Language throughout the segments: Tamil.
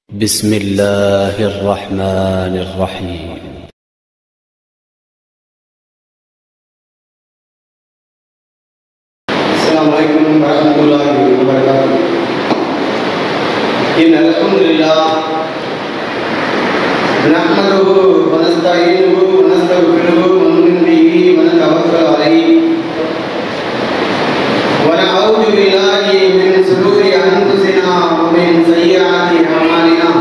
بسم الله الرحمن الرحيم السلام عليكم ورحمة الله وبركاته إن الحمد لله نحمده ونستعينه ونستغفره ونؤمن به ونتوكل عليه ونعوذ بالله من شرور أنفسنا ومن سيئات أعمالنا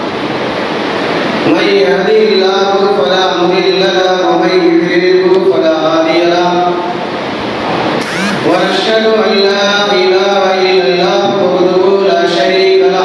من يهده الله فلا مضل له ومن يضلل فلا هادي له ونشهد أن لا إله إلا الله وحده لا شريك له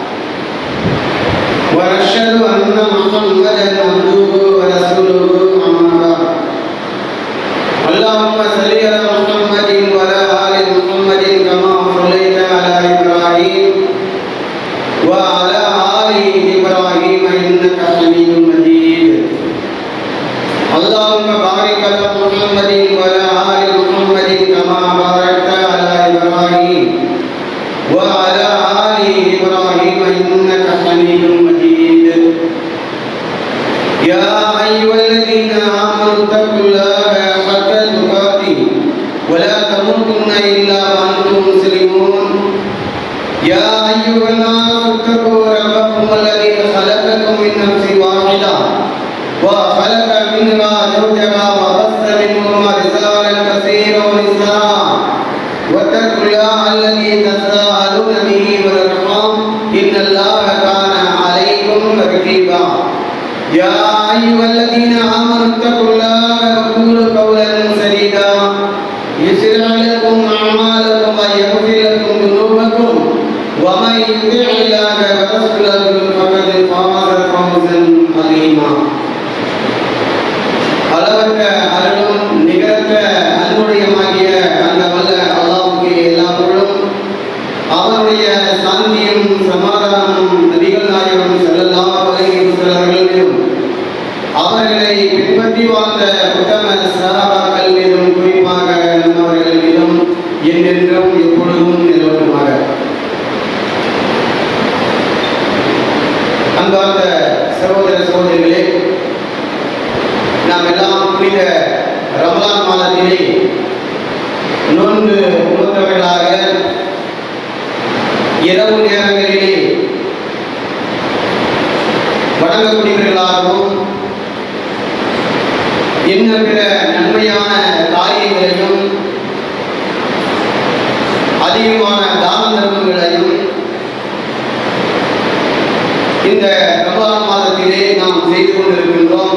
ونشهد أن محمدا عبده ورسوله أما بعد اللهم صل على محمد وعلى آل محمد كما صليت على إبراهيم وعلى آل إبراهيم إنك حميد مجيد اللهم بارك على محمد وعلى آل محمد كما باركت على إبراهيم وعلى آل إبراهيم إنك حميد مجيد يا أيها الذين آمنوا اتقوا الله حق تقاته ولا تموتن إلا وأنتم مسلمون يا أيها الناس اتقوا ربكم الذي خلقكم من نفس واحدة وخلق منها زوجها وبث منهما رجالا كثيرا ونساء واتقوا الله الذي تساءلون به والارحام ان الله كان عليكم رقيبا يا ايها الذين امنوا اتقوا الله وقولوا قولا سديدا يسرع لكم اعمالكم ويغفر لكم ذنوبكم ومن يطع الله ورسوله فقد فاز فوزا عظيما அளவற்ற அருளும் நிகரற்ற அன்புடையமாகிய அந்த வல்ல அல்லாவுக்கு எல்லா புகழும் அவருடைய சாந்தியும் சமாதானமும் நபிகள் நாயகம் செல்லல்லா அலைஹி வஸல்லம் மீதும் அவர்களை பின்பற்றி வாழ்ந்த உத்தம சஹாபாக்கள் மீதும் குறிப்பாக நம்மவர்கள் மீதும் என்றென்றும் எப்பொழுதும் நிலவட்டுமாக அன்பார்ந்த சகோதர சகோதரிகளே நாம் எல்லாம் புனித ரமலான் மாதத்திலே நோன்பு உணர்ந்தவர்களாக இரவு நேரங்களிலே வணங்கக்கூடியவர்களாகவும் இன்னும் பிற நன்மையான காரியங்களையும் அதிகமான தான தர்மங்களையும் இந்த ரமலான் மாதத்திலே நாம் செய்து கொண்டிருக்கின்றோம்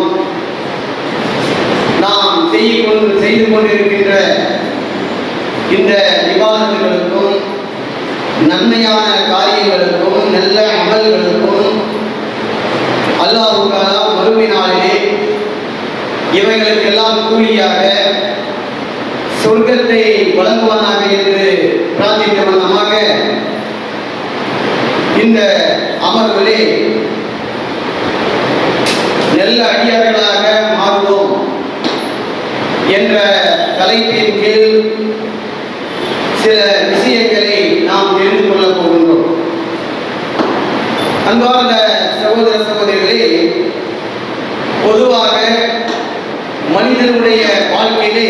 நாம் செய்து கொண்டு செய்து கொண்டிருக்கின்ற இந்த விவாதங்களுக்கும் நன்மையான காரியங்களுக்கும் நல்ல அமல்களுக்கும் அல்லாஹுக்காலா மறுமை நாளிலே இவைகளுக்கெல்லாம் கூலியாக சொர்க்கத்தை வழங்குவானாக என்று பிரார்த்தித்த வண்ணமாக இந்த அமர்விலே நல்ல அடியார்களாக மாறுவோம் என்ற தலைப்பின் கீழ் சில விஷயங்களை நாம் தெரிந்து கொள்ளப் போகின்றோம் அன்பார்ந்த சகோதர சகோதரிகளே பொதுவாக மனிதனுடைய வாழ்க்கையிலே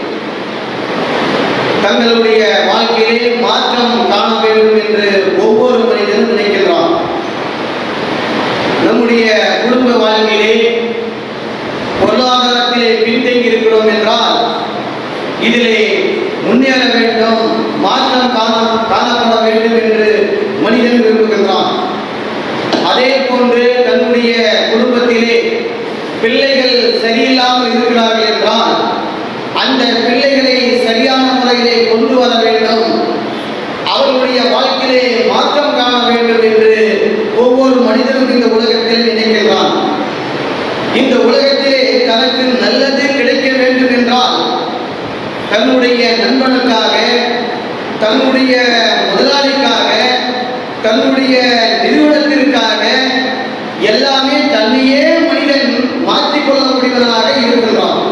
தங்களுடைய வாழ்க்கையிலே மாற்றம் காண வேண்டும் என்று ஒவ்வொரு மனிதனும் நினைக்கிறான் நம்முடைய குடும்ப வாழ்க்கையிலே பொருளாதாரத்திலே பின்தங்கி இருக்கிறோம் என்றால் இதிலே முன்னேற வேண்டும் மாற்றம் காண காணப்பட வேண்டும் என்று மனிதன் விரும்புகின்றான் அதே போன்று தன்னுடைய குடும்பத்திலே பிள்ளைகள் சரியில்லாமல் இருக்கிறார்கள் என்றால் அந்த பிள்ளைகளை சரியான முறையிலே கொண்டு வர வேண்டும் அவர்களுடைய வாழ்க்கையிலே மாற்றம் காண வேண்டும் என்று ஒவ்வொரு மனிதனும் இந்த உலகத்தில் நினைக்கின்றான் இந்த உலகத்திலே தனக்கு நல்லது கிடைக்க வேண்டும் என்றால் தன்னுடைய நண்பனுக்காக தன்னுடைய முதலாளிக்காக தன்னுடைய நிறுவனத்திற்காக எல்லாமே தன்னையே மனிதன் மாற்றிக்கொள்ள முடிவதாக இருக்கின்றான்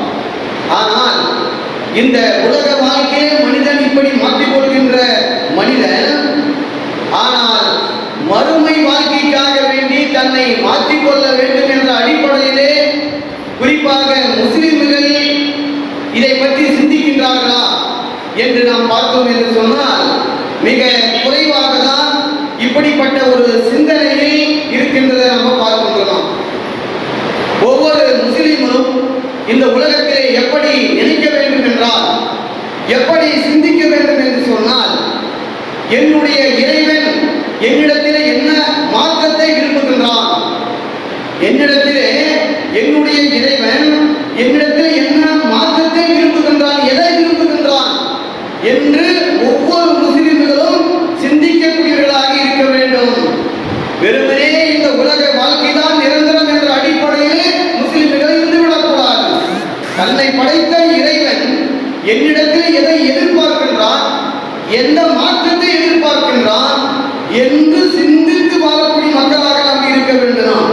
தன்னை மாற்றிக்கொள்ள வேண்டும் என்ற அடிப்படையிலே குறிப்பாக முஸ்லிம்கள் இதை பற்றி சிந்திக்கின்றார்களா என்று நாம் பார்த்தோம் என்று சொன்னால் மிக குறைவாக தான் இப்படிப்பட்ட ஒரு சிந்தனையில் இருக்கின்றதை நம்ம பார்க்கின்றோம் ஒவ்வொரு முஸ்லிமும் இந்த உலகத்திலே எப்படி நினைக்க வேண்டும் என்றால் எப்படி சிந்திக்க வேண்டும் என்று சொன்னால் என்னுடைய இறைவன் என்னிடத்திலே என்ன மாற்றத்தை விரும்புகின்றான் என்னிடத்திலே என்னுடைய இறைவன் என்னிடத்திலே என்ன மாற்றத்தை விரும்புகின்றான் எதை விரும்புகின்றான் என்று ஒவ்வொரு முஸ்லிம்களும் சிந்திக்கக்கூடியவர்களாக இருக்க வேண்டும் வெறுமனே இந்த உலக வாழ்க்கை தான் நிரந்தரம் என்ற அடிப்படையில் முஸ்லிம்கள் இருந்து விடக்கூடாது தன்னை படைத்த இறைவன் என்னிடத்தில் எதை எதிர்பார்க்கின்றான் எந்த மாற்றத்தை எதிர்பார்க்கின்றான் என்று சிந்தித்து வாழக்கூடிய மக்களாக நாம் இருக்க வேண்டும்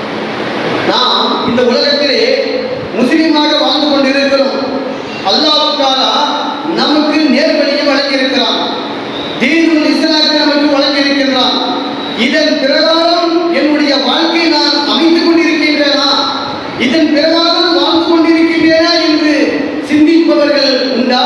நாம் இந்த உலகத்திலே முஸ்லிமாக வாழ்ந்து கொண்டிருக்கிறோம் அல்லாஹ்வுக்காக நமக்கு நேர்வழியை வழங்கியிருக்கிறான் தீனுல் இஸ்லாத்தை நமக்கு வழங்கியிருக்கின்றான் இதன் பிரகாரம் என்னுடைய வாழ்க்கை நான் அமைத்துக் கொண்டிருக்கின்றேனா இதன் பிரகாரம் வாழ்ந்து கொண்டிருக்கின்றேனா என்று சிந்திப்பவர்கள் உண்டா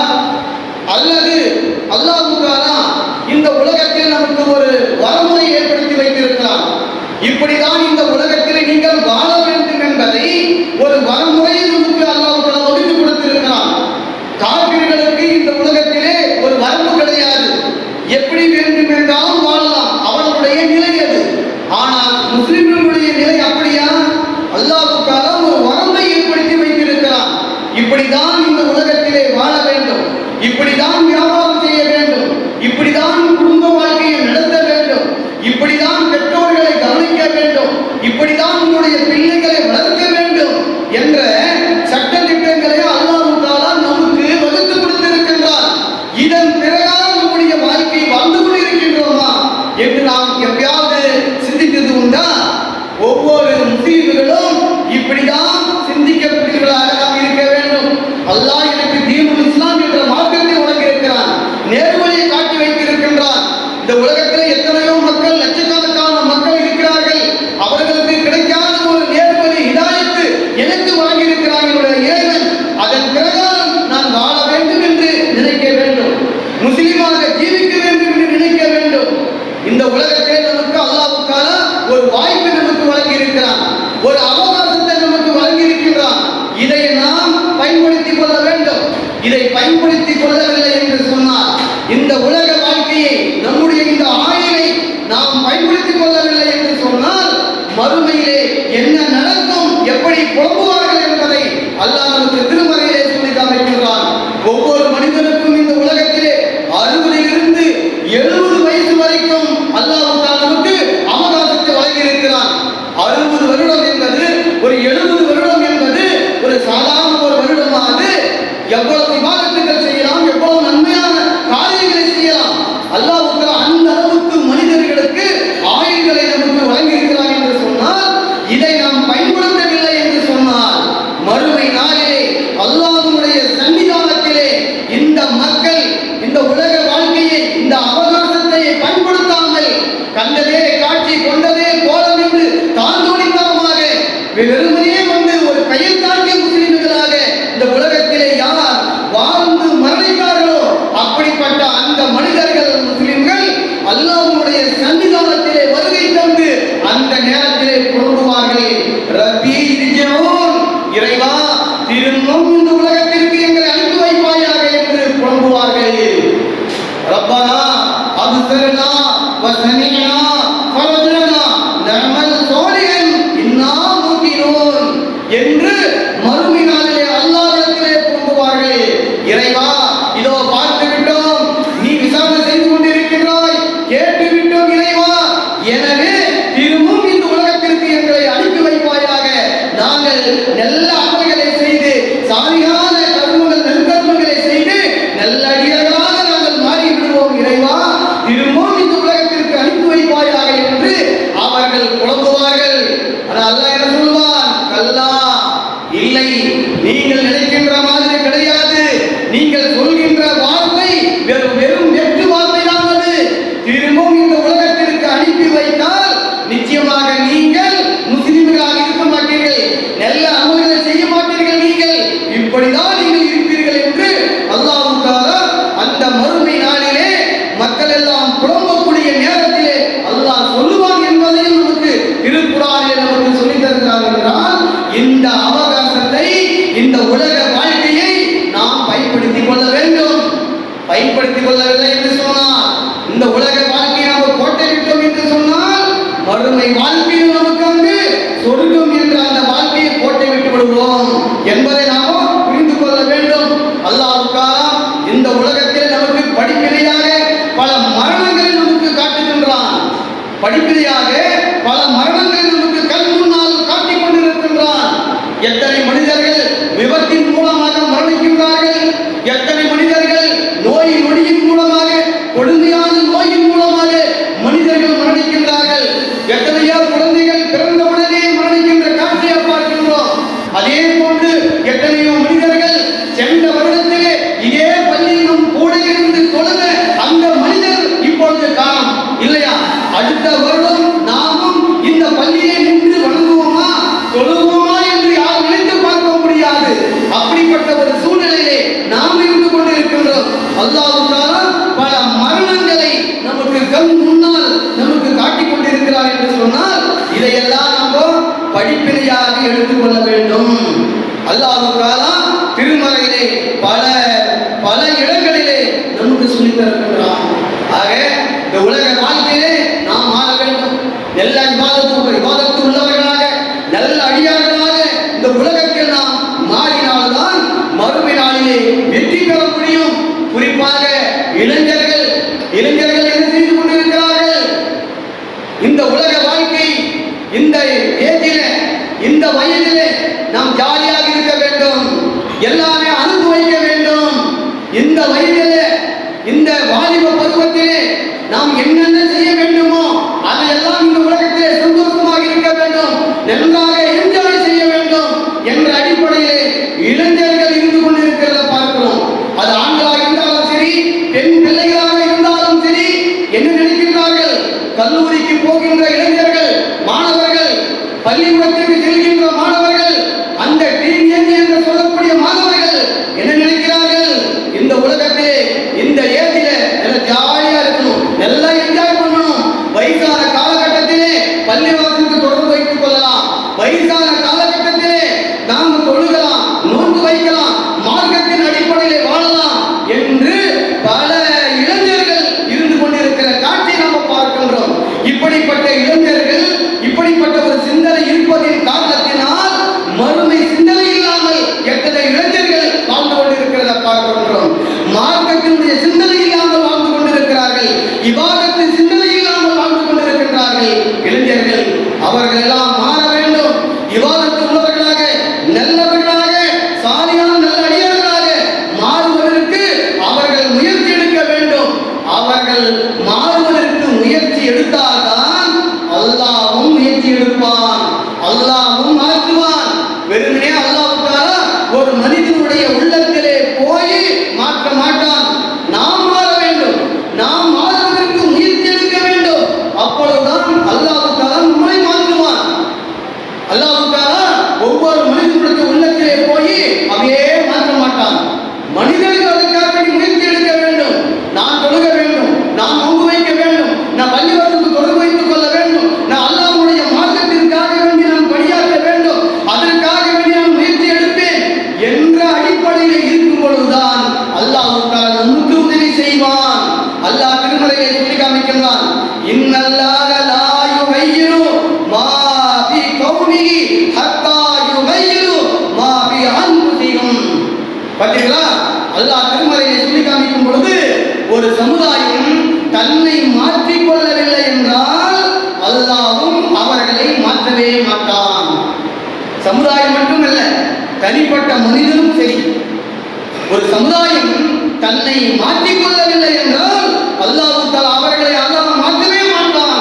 அல்லது அல்லாஹ்வுக்காக இந்த உலகத்தில் நமக்கு ஒரு வரமுறை ஏற்படுத்தி வைத்திருக்கிறான் இப்படிதான் இந்த உலகத்தில் நீங்கள் வாழ வேண்டும் என்பதை ஒரு வரமுறை நமக்கு அல்லாஹ் வகுத்து கொடுத்திருக்கிறான் காவிர்களுக்கு இந்த உலகத்திலே ஒரு வரம்பு கிடையாது எப்படி வேண்டும் என்றாலும் வாழலாம் அவர்களுடைய நிலை அது ஆனால் முஸ்லிம்களுடைய நிலை அப்படியா அல்லாஹ்வுக்காக ஒரு வரம்பை ஏற்படுத்தி வைத்திருக்கிறான் இப்படிதான் இந்த உலகத்திலே வாழ வேண்டும் இப்படிதான் வியாபாரம் செய்ய வேண்டும் இப்படிதான் குடும்ப வாழ்க்கையை நடத்த வேண்டும் இப்படிதான் பெற்றோர்களை கவனிக்க வேண்டும் இப்படிதான் உங்களுடைய பிள்ளைகளை வளர்க்க வேண்டும் என்ற சட்ட திட்டங்களை அல்லாஹ் நமக்கு வகுத்து கொடுத்திருக்கின்றார் இதன் பிரகாரம் நம்முடைய வாழ்க்கை வாழ்ந்து கொண்டிருக்கின்றோமா என்று நாம் எப்பயாவது சிந்தித்தது உண்டா ஒவ்வொரு முஸ்லீம்களும் இப்படிதான் சிந்திக்கக்கூடியவர்களாக நாம் இருக்க வேண்டும் அல்லாஹ் எனக்கு தீனுல் இஸ்லாம் என்ற மார்க்கத்தை வழங்கியிருக்கிறான் நேர்வழியை காட்டி வைத்திருக்கின்றான் இந்த உலகத்தில் எத்தனையோ மக்கள் லட்சக்கணக்கான மக்கள் இருக்கிறார்கள் அவர்களுக்கு கிடைக்காத ஒரு நேர்வழி இதாயத்து எனக்கு வழங்கியிருக்கிறான் என்னுடைய இறைவன் அதன் பிரகாரம் நான் வாழ வேண்டும் என்று நினைக்க வேண்டும் முஸ்லிமாக ஜீவிக்க வேண்டும் என்று நினைக்க வேண்டும் இந்த உலகத்தை நமக்கு அல்லாஹ்வுக்கான ஒரு வாய்ப்பை நமக்கு வழங்கி இருக்கிறான் ஒரு அவகாசத்தை நமக்கு வழங்கி இருக்கின்றான் இதை நாம் பயன்படுத்திக் கொள்ள வேண்டும் இதை பயன்படுத்திக் கொள்ளவில்லை என்று சொன்னால் இந்த உலக வாழ்க்கையை நம்முடைய இந்த ஆயுளை நாம் பயன்படுத்திக் கொள்ளவில்லை என்று சொன்னால் மறுமையிலே என்ன நடக்கும் எப்படி புலம்புவார்கள் என்பதை அல்லாஹ் நமக்கு திருமறையிலே சொல்லி காமிக்கின்றான் ஒவ்வொரு மனிதனுக்கும் இந்த உலகத்திலே அறுபதிலிருந்து எழுபது வயசு வரைக்கும் அல்லாஹ் நமக்கு அவகாசத்தை வழங்கியிருக்கிறான் அறுபது வருடம் என்பது ஒரு எழுபது வருடம் என்பது ஒரு சாதாரண ஒரு வருடமானது எவ்வளவு விவாதத்துகள் செய்யலாம் எவ்வளவு நன்மையான காரியங்களை செய்யலாம் அல்லாஹ் அந்த அளவுக்கு மனிதர்களுக்கு ஆயுள்களை நமக்கு வழங்கியிருக்கிறார் என்று சொன்னால் இதை நாம் பயன்படுத்தவில்லை என்று சொன்னால் மறுமை நாளிலே அல்லாஹ்வுடைய சன்னிதானத்திலே இந்த மக்கள் இந்த உலக வாழ்க்கையை இந்த அவகாசத்தை பயன்படுத்தாமல் கண்டதே காட்சி கொண்டதே கோலம் என்று தாந்தோணித்தனமாக வெறுமனே வந்து ஒரு பெயர் தாங்கிய முஸ்லிம்களாக இந்த உலகத்திலே யார் வாழ்ந்து மரணித்தார்களோ அப்படிப்பட்ட அந்த மனிதர்கள் முஸ்லிம்கள் அல்லாஹ்வுடைய சன்னிதானத்திலே வருகை தந்து அந்த நேரத்திலே புலம்புவார்கள் ரப்பி இர்ஜிஊன் இறைவா திரும்பவும் இந்த உலகத்திற்கு எங்களை அனுப்பி வைப்பாயாக என்று புலம்புவார்கள் ரப்பனா அப்சர்னா வசமினா ஃபரஜ்னா நஅமல் சாலிஹன் இன்னா முகினூன் என்று மறுமை நாளிலே அல்லாஹ்விடத்திலே புலம்புவார்கள் இறைவா இதோ பார்த்து விட்டோம் நீ விசாரணை செய்து கொண்டிருக்கிறாய் கேட்டு விட்டோம் இறைவா எனவே திரும்பவும் இந்த உலகத்திற்கு எங்களை அனுப்பி வைப்பாயாக நாங்கள் நல்ல அமல்களை செய்து சாலியான கர்மங்கள் நற்கர்மங்களை செய்து நல்லடியர்களாக நாங்கள் மாறி விடுவோம் இறைவா திரும்பவும் இந்த உலகத்திற்கு அனுப்பி வைப்பாயாக என்று அவர்கள் புலம்புவார்கள் ஆனால் அல்லாஹ் என்ன சொல்வான் கல்லா இல்லை நீங்கள் நினைக்கின்ற மாதிரி கிடையாது நீங்கள் சொல்கின்ற வார்த்தை வெறும் வெறும் வெற்று வார்த்தை தான் அது திரும்பவும் இந்த உலகத்திற்கு அனுப்பி வைத்தால் நிச்சயமாக நீங்கள் மறுமை வாழ்க்கையில் நமக்கு அங்கு சொர்க்கம் என்ற அந்த வாழ்க்கையை போட்டு விட்டு விடுவோம் என்பதை நாம் புரிந்து கொள்ள வேண்டும் அல்லாஹ்வுக்காக இந்த உலகத்தில் நமக்கு படிப்பினையாக பல மரணங்களை நமக்கு காட்டுகின்றான் படிப்பினையாக பல மரணங்களை நமக்கு கண் முன்னால் காட்டிக் கொண்டிருக்கின்றான் எத்தனை மனிதர்கள் விபத்தின் மூலமாக மரணிக்கின்றார்கள் எத்தனை மனிதர்கள் நோய் நொடியின் மூலமாக கொடுமையான நோயின் மூலமாக மனிதர்கள் மரணிக்கின்றார்கள் எத்தனையோ குழந்தைகள் பிறந்தவுடனே மரணிக்கின்ற காட்சியை பார்க்கின்றோம் அதே போன்று எத்தனையோ மனிதர்கள் சென்ற வருடத்திலே இதே பள்ளியில் நம் கூட இருந்து தொழுத அந்த மனிதர் இப்பொழுது காணும் இல்லையா அடுத்த வருடம் நாமும் இந்த பள்ளியை நின்று வணங்குவோமா தொழுவோமா என்று யார் நினைத்து பார்க்க முடியாது அப்படிப்பட்ட ஒரு சூழ்நிலையிலே நாம் இருந்து கொண்டிருக்கின்றோம் அல்லாஹ்வுத்தால பல மரணங்களை நமக்கு கண் முன்னால் நமக்கு காட்டிக் கொண்டிருக்கிறார் என்று சொன்னால் இதையெல்லாம் நாம் படிப்பினையாக எடுத்துக்கொள்ள வேண்டும் அல்லாஹ்வுத்தால திருமறையிலே பல பல இடங்களிலே நமக்கு சொல்லித் தருகின்றான் ஆக இந்த உலக வாழ்க்கையிலே நாம் மாற வேண்டும் எல்லா விவாதத்து விவாதத்து உள்ளவர்களாக நல்ல அடியார்களாக இந்த உலகத்தில் நாம் மாறினால்தான் மறுமை நாளிலே வெற்றி பெற முடியும் குறிப்பாக இளைஞர்கள் இளைஞர்கள் என்ன செய்து கொண்டிருக்கிறார்கள் இந்த உலக வாழ்க்கை இந்த ஏஜில இந்த வயதிலே நாம் ஜாலியாக இருக்க வேண்டும் எல்லாமே அனுபவிக்க வேண்டும் இந்த வயதிலே இந்த வாலிப பருவத்திலே நாம் என்னென்ன செய்ய வேண்டுமோ அதையெல்லாம் இந்த உலகத்திலே சந்தோஷமாக இருக்க வேண்டும் நன்றாக என்ஜாய் செய்ய வேண்டும் என்ற அடிப்படையிலே இளைஞர்கள் இருந்து கொண்டிருக்கிறத பார்க்கிறோம் அது ஆண்களாக இருந்தாலும் சரி பெண் பிள்ளைகளாக இருந்தாலும் சரி என்ன நினைக்கின்றார்கள் கல்லூரிக்கு போகின்ற இளைஞர்கள் மாணவர்கள் பள்ளிக்கூடத்திற்கு செல்கின்ற மாணவர்கள் அந்த டீனேஜ் என்று சொல்லக்கூடிய மாணவர்கள் என்ன நினைக்கிறார்கள் இந்த உலகத்திலே இந்த ஏஜில நல்ல ஜாலியா இருக்கணும் நல்லா என்ஜாய் பண்ணணும் வயசான காலகட்டத்திலே பள்ளிவாசலுக்கு தொடர்பு வைத்துக் கொள்ளலாம் வயசான காலகட்டத்திலே நாம் தொழுகலாம் நோன்பு வைக்கலாம் மார்க்கத்தின் அடிப்படையிலே வாழலாம் என்று பல இளைஞர்கள் இருந்து கொண்டிருக்கிற காட்சியை நாம் பார்க்கின்றோம் இப்படிப்பட்ட இளைஞர்கள் இப்படிப்பட்ட ஒரு சிந்தனை இருப்பதின் காரணத்தினால் மறுமை சிந்தனை இல்லாமல் எத்தனை இளைஞர்கள் வாழ்ந்து கொண்டிருக்கிறத பார்க்கின்றோம் மார்க்கத்தினுடைய சிந்தனை இல்லாமல் வாழ்ந்து கொண்டிருக்கிறார்கள் இவாதத்தின் சிந்தனை இல்லாமல் வாழ்ந்து கொண்டிருக்கின்றார்கள் இளைஞர்கள் அவர்கள் எல்லாம் மாற வேண்டும் இவாதத்து உள்ளவர்களாக நல்லவர்களாக சாலியான நல்ல அடியார்களாக மாறுவதற்கு அவர்கள் முயற்சி எடுக்க வேண்டும் அவர்கள் மாறுவதற்கு முயற்சி எடுத்தால்தான் அல்லாஹ்வும் முயற்சி எடுப்பான் அல்லாஹ்வும் மாற்றுவான் வெறுமனே அல்லாஹ்வுக்காக ஒரு மனிதனுடைய உள்ளத்திலே போய் மாற்ற மாட்டான் நாம் மாற வேண்டும் நாம் மாறுவதற்கு முயற்சி எடுக்க வேண்டும் அப்பொழுதுதான் அல்லாஹ்வுக்காக நம்மை மாற்றுவான் அல்லாஹ்வுக்காக ஒவ்வொரு மனிதனுடைய உள்ளத்திலே போய் அப்படியே மாற்ற மாட்டான் மனிதர்கள் அதுக்காக வேண்டி முயற்சி எடுக்க வேண்டும் நான் தொழுக வேண்டும் நான் நோன்பு வைக்க வேண்டும் நான் பள்ளிவாசலுக்கு தொடர்பு வைத்துக் கொள்ள வேண்டும் நான் அல்லாஹ்வுடைய மார்க்கத்திற்காக வேண்டி நான் பணியாற்ற வேண்டும் அதற்காக வேண்டி நான் முயற்சி எடுப்பேன் என்ற அடிப்படையில் இருக்கும் பொழுதுதான் அல்லாஹ்வுக்காக நமக்கு உதவி செய்வான் அல்லாஹ் திருமறையை சொல்லி காமிக்கின்றான் இன்னல்லாக லா யுகையிரு மா பி கௌமிஹி ஹத்தா யுகையிரு மா பி அன்ஃபுசிஹிம் பார்த்தீங்களா அல்லாஹ் திருமறையை சொல்லி காமிக்கும் பொழுது ஒரு சமுதாயம் தன்னை மாற்றிக் கொள்ளவில்லை என்றால் அல்லாஹ்வும் அவர்களை மாற்றவே மாட்டான் சமுதாயம் மட்டுமல்ல தனிப்பட்ட மனிதனும் சரி ஒரு சமுதாயம் தன்னை மாற்றிக் கொள்ளவில்லை என்றால் அல்லாஹ் தஆலா அவர்களை அல்லாஹ் மாற்றவே மாட்டான்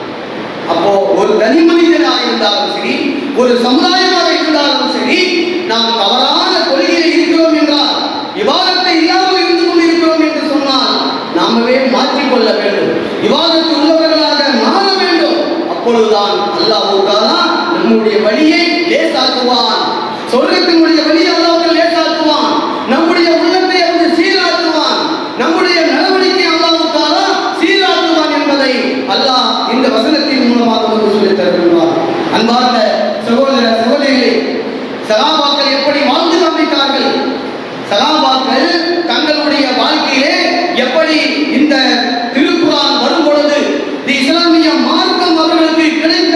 அப்போ ஒரு தனி மனிதனாக இருந்தாலும் சரி ஒரு சமுதாயமாக இருந்தாலும் சரி நாம் தவறான கொள்கையில் இருக்கிறோம் என்றால் விவாதத்தை இல்லாமல் இருந்து கொண்டிருக்கிறோம் என்று சொன்னால் நாமவே மாற்றிக்கொள்ள வேண்டும் விவாதத்து உள்ளவர்களாக மாற வேண்டும் அப்பொழுதுதான் அல்லாஹ் நம்முடைய வழியை லேசாக்குவான் சொர்க்கத்தினுடைய வழியை அல்லாஹ் லேசாக்குவான் நம்முடைய உள்ளத்தை அவன் சீராக்குவான் நம்முடைய நடவடிக்கை அல்லாஹ் சீராக்குவான் என்பதை அல்லாஹ் இந்த வசனத்தின் மூலமாக நமக்கு சொல்லித் தருகின்றார் அன்பார்ந்த சகோதர சகோதரிகளே சகாபாக்கள் எப்படி வாழ்ந்து காண்பித்தார்கள் சகாபாக்கள் தங்களுடைய வாழ்க்கையிலே எப்படி இந்த திருக்குறான் வரும் பொழுது இந்த இஸ்லாமிய மார்க்கம் அவர்களுக்கு கிடைத்த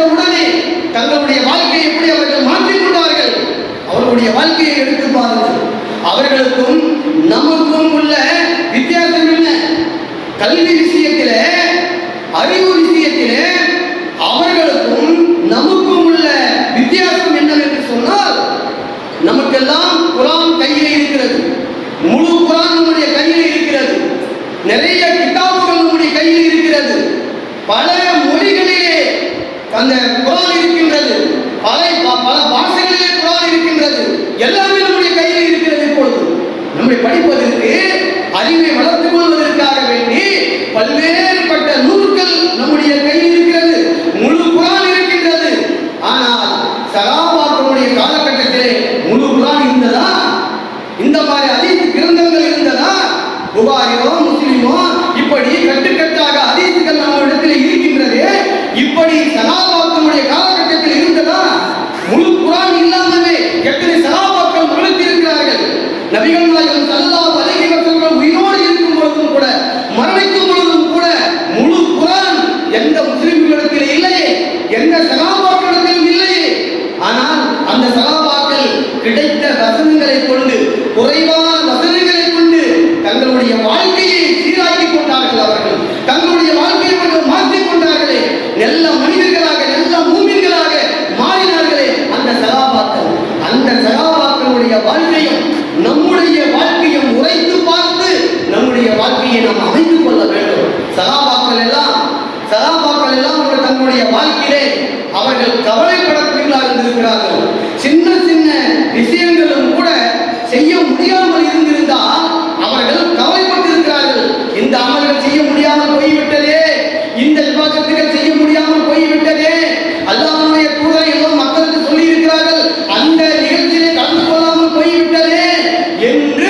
அந்த குரான் இருக்கின்றது பல பல பாஷைகளிலே குரான் இருக்கின்றது எல்லாமே நம்முடைய கையில் இருக்கிறது இப்பொழுது நம்மை படிப்பதற்கு அறிவை வளர்த்துக் கொள்வதற்காக வேண்டி பல்வேறுபட்ட நூல்கள் நம்முடைய கையில் இருக்கிறது முழு குரான் இருக்கின்றது ஆனால் சகாபாக்களுடைய காலகட்டத்திலே முழு குரான் இருந்ததா இந்த மாதிரி அதிக கிரந்தங்கள் இருந்ததா புகாரியோ முஸ்லிமோ இப்படி கட்டுக்கட்டாக அதிசுகள் நம்மிடத்தில் இருக்கின்றதே இப்படி சகாபாக்களுடைய காலகட்டத்தில் இருந்ததா முழு குரான் இல்லாமலே எத்தனை சகாபாக்கள் மரணித்திருக்கிறார்கள் நபிகள் நாயகம் ஸல்லல்லாஹு அலைஹி வஸல்லம் உயிரோடு இருக்கும் பொழுதும் கூட மரணிக்கும் பொழுதும் கூட முழு குரான் எந்த முஸ்லிம்களிடத்தில் இல்லையே எந்த சகாபாக்களிடத்திலும் இல்லையே ஆனால் அந்த சகாபாக்கள் கிடைத்த வசனங்களை கொண்டு குறைவான வசனங்களை கொண்டு தங்களுடைய வாழ்க்கையை சீராக்கி கொண்டார்கள் அவர்கள் தங்களுடைய வாழ்க்கையை அவர்கள் மாற்றிக் கொண்டார்களே நல்ல மனிதர்களாக நல்ல மூமின்களாக மாறினார்களே அந்த சகாபாக்கள் அந்த சகாபாக்களுடைய வாழ்க்கையும் நம்முடைய வாழ்க்கையும் உரைத்து பார்த்து நம்முடைய வாழ்க்கையை நாம் அமைத்துக் கொள்ள வேண்டும் சகாபாக்கள் எல்லாம் சகாபாக்கள் எல்லாம் அவர்கள் தங்களுடைய வாழ்க்கையிலே அவர்கள் கவலைப்படக்கூடியவர்களாக இருந்திருக்கிறார்கள் சின்ன சின்ன விஷயங்களும் கூட செய்ய முடியாமல் இருந்திருந்தால் அவர்கள் கவலைப்பட்டிருக்கிறார்கள் இந்த அமல்கள் செய்ய முடியாமல் போய்விட்டதே இந்த விவாதத்துகள் செய்ய முடியாமல் போய்விட்டதே அல்லாஹ்வுடைய தூதரை ஏதோ மக்களுக்கு சொல்லி இருக்கிறார்கள் அந்த நிகழ்ச்சியிலே கலந்து கொள்ளாமல் போய்விட்டதே என்று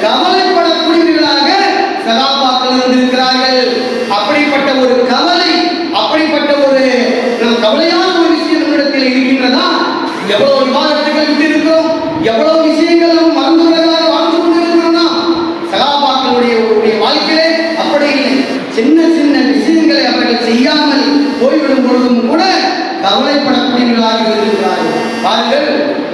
கவலைப்படக்கூடியவர்களாக சகாபாக்கள் இருந்திருக்கிறார்கள் அப்படிப்பட்ட ஒரு கவலை அப்படிப்பட்ட ஒரு நம் கவலையான ஒரு விஷயம் நம்மிடத்தில் இருக்கின்றதா எவ்வளவு விவாதத்துகள் விட்டு இருக்கிறோம் எவ்வளவு விஷயங்கள் நம்ம மறந்துள்ளதாக வாழ்ந்து கொண்டிருக்கிறோம் நாம். சகாபாக்களுடைய உடைய வாழ்க்கையிலே அப்படி இல்லை சின்ன சின்ன விஷயங்களை அவர்கள் செய்யாமல் போய்விடும் பொழுதும் கூட கவலைப்படக்கூடியவர்களாக இருக்கிறார்கள் பாருங்கள்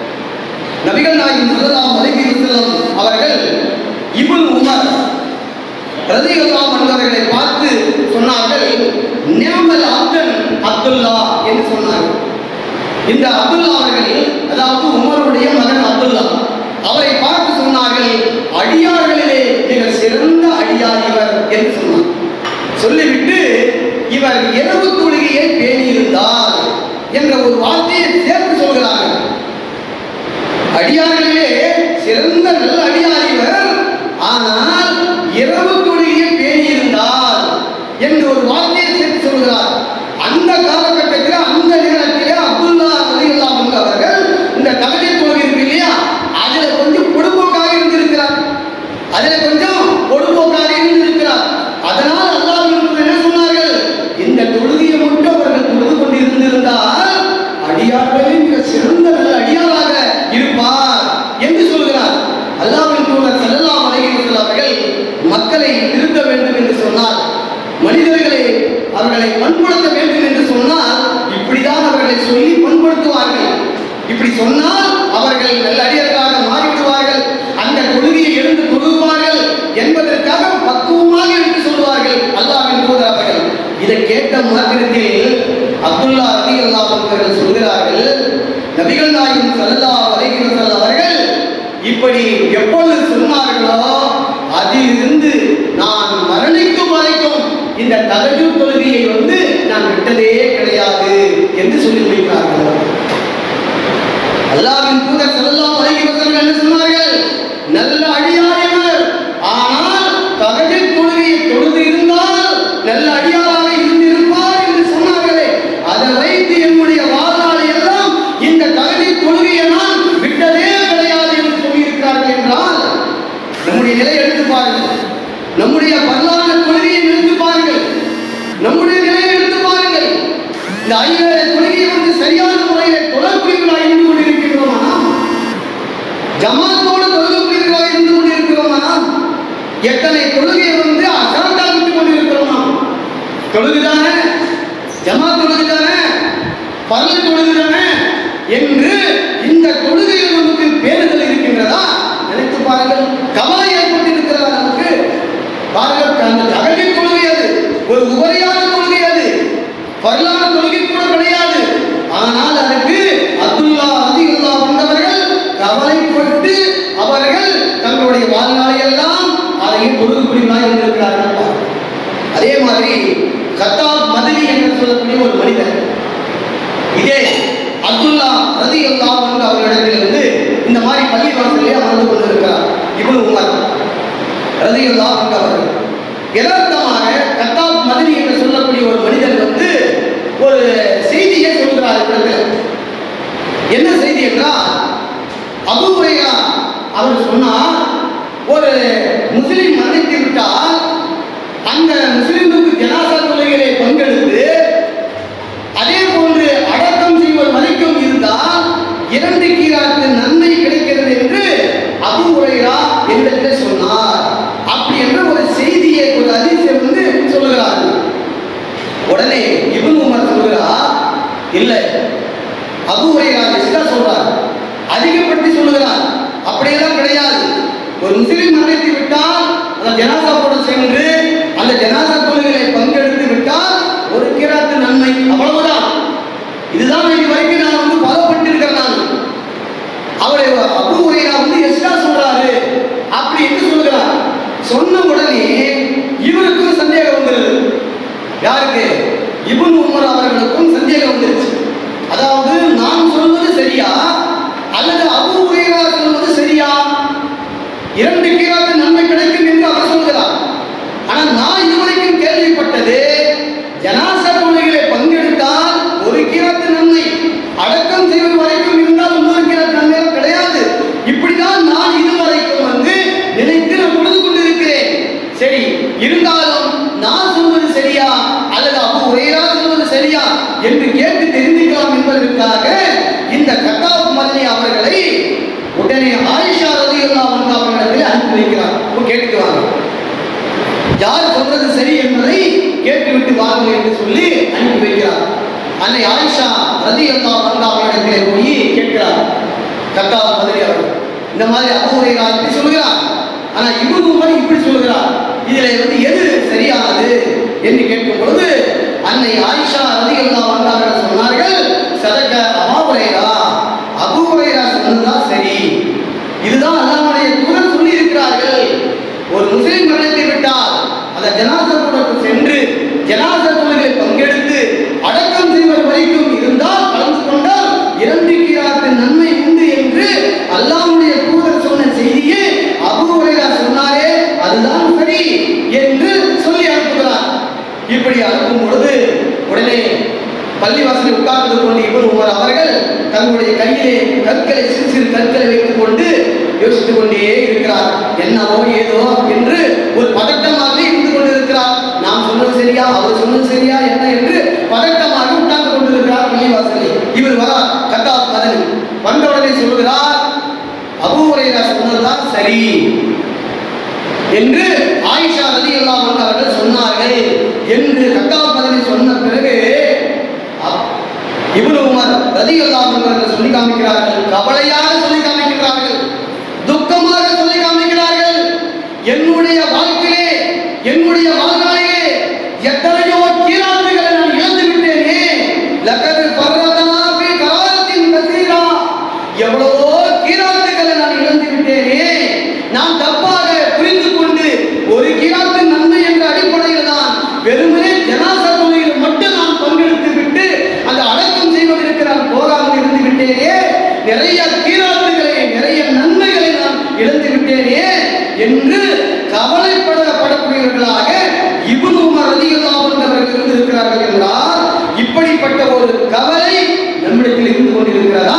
நபிகள் நாயகம் ஸல்லல்லாஹு அலைஹி வஸல்லம் அவர்கள் இப்னு உமர் ரலியல்லாஹு அன்ஹு அவர்களை பார்த்து சொன்னார்கள் நிஅமல் அப்தன் அப்துல்லா என்று சொன்னார்கள் இந்த அப்துல்லா அவர்கள் அதாவது உமருடைய மகன் அப்துல்லா அவரை பார்த்து சொன்னார்கள் அடியார்களிலே மிக சிறந்த அடியார் இவர் என்று சொன்னார் சொல்லிவிட்டு இவர் இரவு தொழுகையை பேணியிருந்தார் என்ற ஒரு வார்த்தையை சேர்த்து சொல்கிறார்கள் அடியார்களிலே சிறந்த நல்ல அடியார் இவர் ஆனால் இரவு தொழுகையை பேணியிருந்தார் என்று ஒரு வார்த்தையை சேர்த்து சொல்கிறார் அந்த காலகட்டத்தில் அந்த நேரத்திலே அப்துல்லா ரலியல்லாஹு அன்ஹு அவர்கள் இந்த தகஜ தொழுகை இருக்கு இல்லையா அதுல கொஞ்சம் பொடுபோக்காக இருந்திருக்கிறார் அதுல கொஞ்சம் பொடுபோக்காக இருந்திருக்கிறார் அதனால் அல்லாஹ் என்ன சொன்னார்கள் இந்த தொழுகையை மட்டும் அவர்கள் தொழுது கொண்டிருந்திருந்தால் அடியார்களில் மிக சிறந்த நல்ல அடியாராக இருப்பார் என்று சொல்கிறார் அல்லாஹ்வின் தூதர் ஸல்லல்லாஹு அலைஹி வஸல்லம் அவர்கள் மக்களை திருத்த வேண்டும் என்று சொன்னார் மனிதர்களை அவர்களை பண்படுத்த வேண்டும் என்று சொன்னால் இப்படிதான் அவர்களை சொல்லி பண்படுத்துவார்கள் இப்படி சொன்னால் அவர்கள் நல்ல அடியார்களாக மாறிவிடுவார்கள் அந்த கொள்கையை எழுந்து தொழுவார்கள் என்பதற்காக பக்குவமாக எடுத்து சொல்வார்கள் அல்லாஹ்வின் தூதர் அவர்கள் இதை கேட்ட மாத்திரத்தில் அப்துல்லா ரதி அல்லாஹ் அவர்கள் சொல்கிறார்கள் நபிகள் நாயகம் ஸல்லல்லாஹு அலைஹி வஸல்லம் அவர்கள் இப்படி எப்பொழுது சொன்னார்களோ அதிலிருந்து நான் மரணிக்கும் வரைக்கும் இந்த தகஜு தொழுகையை வந்து நான் விட்டதே கிடையாது என்று சொல்லி முடிக்கிறார்கள் அல்லாஹ்வின் தூதர் ஸல்லல்லாஹு அலைஹி வஸல்லம் என்ன சொன்னார்கள் நல்ல அடியார் இவர் ஆனால் தகஜு தொழுகையை தொழுது இருந்தால் நல்ல அடியாராக இருந்திருப்பார் என்று சொன்னார்களே அதை வைத்து என்னுடைய வாழ்நாளை எல்லாம் இந்த தகுதி தொழுகையை நான் விட்டதே கிடையாது என்று சொல்லியிருக்கிறார்கள் என்றால் நம்முடைய நிலை எடுத்து பாருங்கள் நம்முடைய வரலாறு கொள்கையை எடுத்து பாருங்கள் நம்முடைய நிலையை எடுத்து பாருங்கள் இந்த ஐவேளை கொள்கையை வந்து சரியான முறையில் தொழக்கூடியவர்களாக இருந்து கொண்டிருக்கிறோமா நாம்? ஜமாத்தோடு தொழுகக்கூடியவர்களாக இருந்து கொண்டிருக்கிறோமா நாம்? எத்தனை தொழுகையை வந்து அசால்ட்டா விட்டு கொண்டிருக்கிறோம் நாம் தொழுகுதானே ஜமா தொழுகுதானே பரல தொழுகுதானே என்று இந்த தொழுகையில் நமக்கு பேருதல் இருக்கின்றதா நினைத்து பாருங்கள் கவலை ஏற்பட்டிருக்கிறதா நமக்கு பாருங்கள் அந்த தகவல் கொள்கை அது ஒரு உபரியான கொள்கை அது வரலான கொள்கை கூட கிடையாது ஆனால் அதற்கு அப்துல்லா அதிகுல்லா வந்தவர்கள் கவலைப்பட்டு அவர்கள் தங்களுடைய வாழ்நாளை எல்லாம் அதையும் தொழுதுபடிகளாக இருந்திருக்கிறார்கள் பாருங்கள். அதே மாதிரி கத்தாப் மதனி என்று சொல்லக்கூடிய ஒரு மனிதர் அங்கே அப்துல்லா ரதி அல்லாஹ் அவர்களிடத்திலிருந்து இந்த மாதிரி பள்ளிவாசலே அமர்ந்து கொண்டிருக்கிறார் இப்னு உமர் ரதி அல்லாஹ் அவர்கள் யதார்த்தமாக கத்தாப் மதனி என்று சொல்லக்கூடிய ஒரு மனிதர் வந்து ஒரு செய்தியை சொல்கிறார் இவர்கள் என்ன செய்தி என்றால் அபு ஹுரைரா அவர் சொன்னார் ஒரு முஸ்லிம் மரணித்து விட்டால் அந்த முஸ்லிமுக்கு ஜனாசா தொழுகையிலே பங்கெடுத்து அதே போன்று அடக்கம் செய்வது வரைக்கும் இருந்தால் இரண்டு கீராத்து நன்மை கிடைக்கிறது என்று அபு ஹுரைரா என்னிடத்தில் சொன்னார் அப்படி என்ற ஒரு செய்தியை ஒரு அதிசயம் வந்து சொல்லுகிறார்கள் உடனே இப்னு உமர் சொல்கிறார் இல்லை அபு ஹுரைரா எஸ்டா சொல்றார் அதிகப்படுத்தி சொல்லுகிறார் அப்படியெல்லாம் கிடையாது ஒரு முஸ்லிம் மரணித்து விட்டால் அந்த ஜனாசாவோடு சென்று அந்த ஜனாசா தொழுகைகளை பங்கெடுத்து விட்டால் ஒரு கிராத்து நன்மை அவ்வளவுதான் இதுதான் இது வரைக்கும் நான் வந்து பலப்பட்டிருக்கிறேன் நான் அவரை அபு ஹுரைரா வந்து எஸ்டா சொல்றாரு அப்படி என்று சொல்லுகிறார் சொன்ன உடனே இவருக்கும் சந்தேகம் வந்துருது யாருக்கு இப்னு உமர் அவர்களுக்கும் சந்தேகம் வந்துருச்சு அதாவது நான் சொல்வது சரியா அல்லது அபு ஹுரைரா சொல்வது சரியா இரண்டு கீராத்து நன்மை கிடைக்கும் என்று அவர் சொல்கிறார் ஆனால் நான் இதுவரைக்கும் கேள்விப்பட்டது ஜனாசா தொழுகையிலே பங்கெடுத்தால் ஒரு கீராத்து நன்மை அடக்கம் செய்வது வரைக்கும் இருந்தால் இன்னொரு கீராத்து நன்மை கிடையாது இப்படிதான் நான் இதுவரைக்கும் வந்து நினைத்து நான் பொழுது கொண்டிருக்கிறேன் சரி இருந்தாலும் நான் சொல்வது சரியா அல்லது அபு உரையா சொல்வது சரியா என்று கேட்டு தெரிந்துக்கலாம் என்பதற்காக இந்த கத்தாப் மதனி அவர்களை உடனே ஆயிஷா ரலியல்லாஹு அன்ஹா அவர்களிடத்தில் அனுப்பி வைக்கிறார் போய் கேட்டுட்டு வாங்க யார் சொல்றது சரி என்பதை கேட்டுவிட்டு வாருங்கள் என்று சொல்லி அனுப்பி வைக்கிறார் அன்னை ஆயிஷா ரலியல்லாஹு அன்ஹா அவர்களிடத்திலே போய் கேட்கிறார் கத்தாப் மதனி அவர்கள் இந்த மாதிரி அபு உரையா இப்படி சொல்கிறார் ஆனா இவரு உமர் இப்படி சொல்கிறார் இதுல வந்து எது சரியானது என்று கேட்கும் பொழுது அன்னை ஆயிஷா ரலியல்லாஹு அன்ஹா அவர்கள் சொன்னார்கள் சதக்க அபா உரையா அபு உரையா சொன்னதுதான் சரி இதுதான் அல்லாஹ்வுடைய தூதர் சொல்லி இருக்கிறார்கள் ஒரு முஸ்லிம் மரணித்து விட்டால் அந்த ஜனாசா கூடத்து சென்று ஜனாசா தொழுகை பங்கெடுத்து அடக்கம் செய்வது வரைக்கும் இருந்தால் கலந்து கொண்டால் இரண்டு கீராத்து நன்மை உண்டு என்று அல்லாஹ்வுடைய தூதர் சொன்ன செய்தியை அபு ஹுரைரா சொன்னாரே அதுதான் சரி என்று சொல்லி அனுப்புகிறார் இப்படி அனுப்பும் பொழுது உடனே பள்ளிவாசலில் உட்கார்ந்து கொண்டு இவர் உமர் அவர்கள் தங்களுடைய கையிலே கற்களை சிறு சிறு கற்களை வைத்துக் கொண்டு யோசித்துக் கொண்டே இருக்கிறார் என்னவோ ஏதோ என்று ஒரு பதட்டமாக இருந்து கொண்டிருக்கிறார் நாம் சொன்னது சரியா அவர் சொன்னது சரியா என்ன என்று பதட்டமாக உட்கார்ந்து கொண்டிருக்கிறார் பள்ளிவாசலில் இவர் வரா கத்தா மதனி வந்த உடனே சொல்லுகிறார் அபூ ஹுரைரா சொன்னதுதான் சரி என்று ஆயிஷா ரதி அல்லாஹ் அவர்கள் சொன்னார்கள் என்று கத்தாப் பதிலை சொன்ன பிறகு அப்- இப்னு உமர் ரதி அல்லாஹ் அவர்கள் சொல்லி காமிக்கிறார்கள் கவலையாக சொல்லி காமிக்கிறார்கள் துக்கமாக சொல்லி காமிக்கிறார்கள் என்னுடைய வாழ்க்கையிலே என்னுடைய வாழ்நாளிலே எத்தனையோ கீராத்துகளை நான் இழந்து விட்டேனே லக்கது பர்வதனா ஃபி கராரத்தின் கசீரா எவ்வளவோ கீராத்துகளை நான் இழந்து விட்டேனே நான் தப்பாக புரிந்து கொண்டு ஒரு கீராத்து நன்மை என்ற அடிப்படையில் தான் வெறுமனே ஜனாசா தொழிலில் மட்டும் நான் பங்கெடுத்து விட்டு அந்த அடக்கம் செய்வதற்கு நான் போகாமல் இருந்து விட்டேனே நிறைய கீராத்துகளை நிறைய நன்மைகளை நான் இழந்து விட்டேனே என்று கவலைப்படப்படக்கூடியவர்களாக இப்னு உமர் ரலியல்லாஹு அன்ஹு அவர்கள் இருந்திருக்கிறார்கள் என்றால் இப்படிப்பட்ட ஒரு கவலை நம்மிடத்தில் இருந்து கொண்டிருக்கிறதா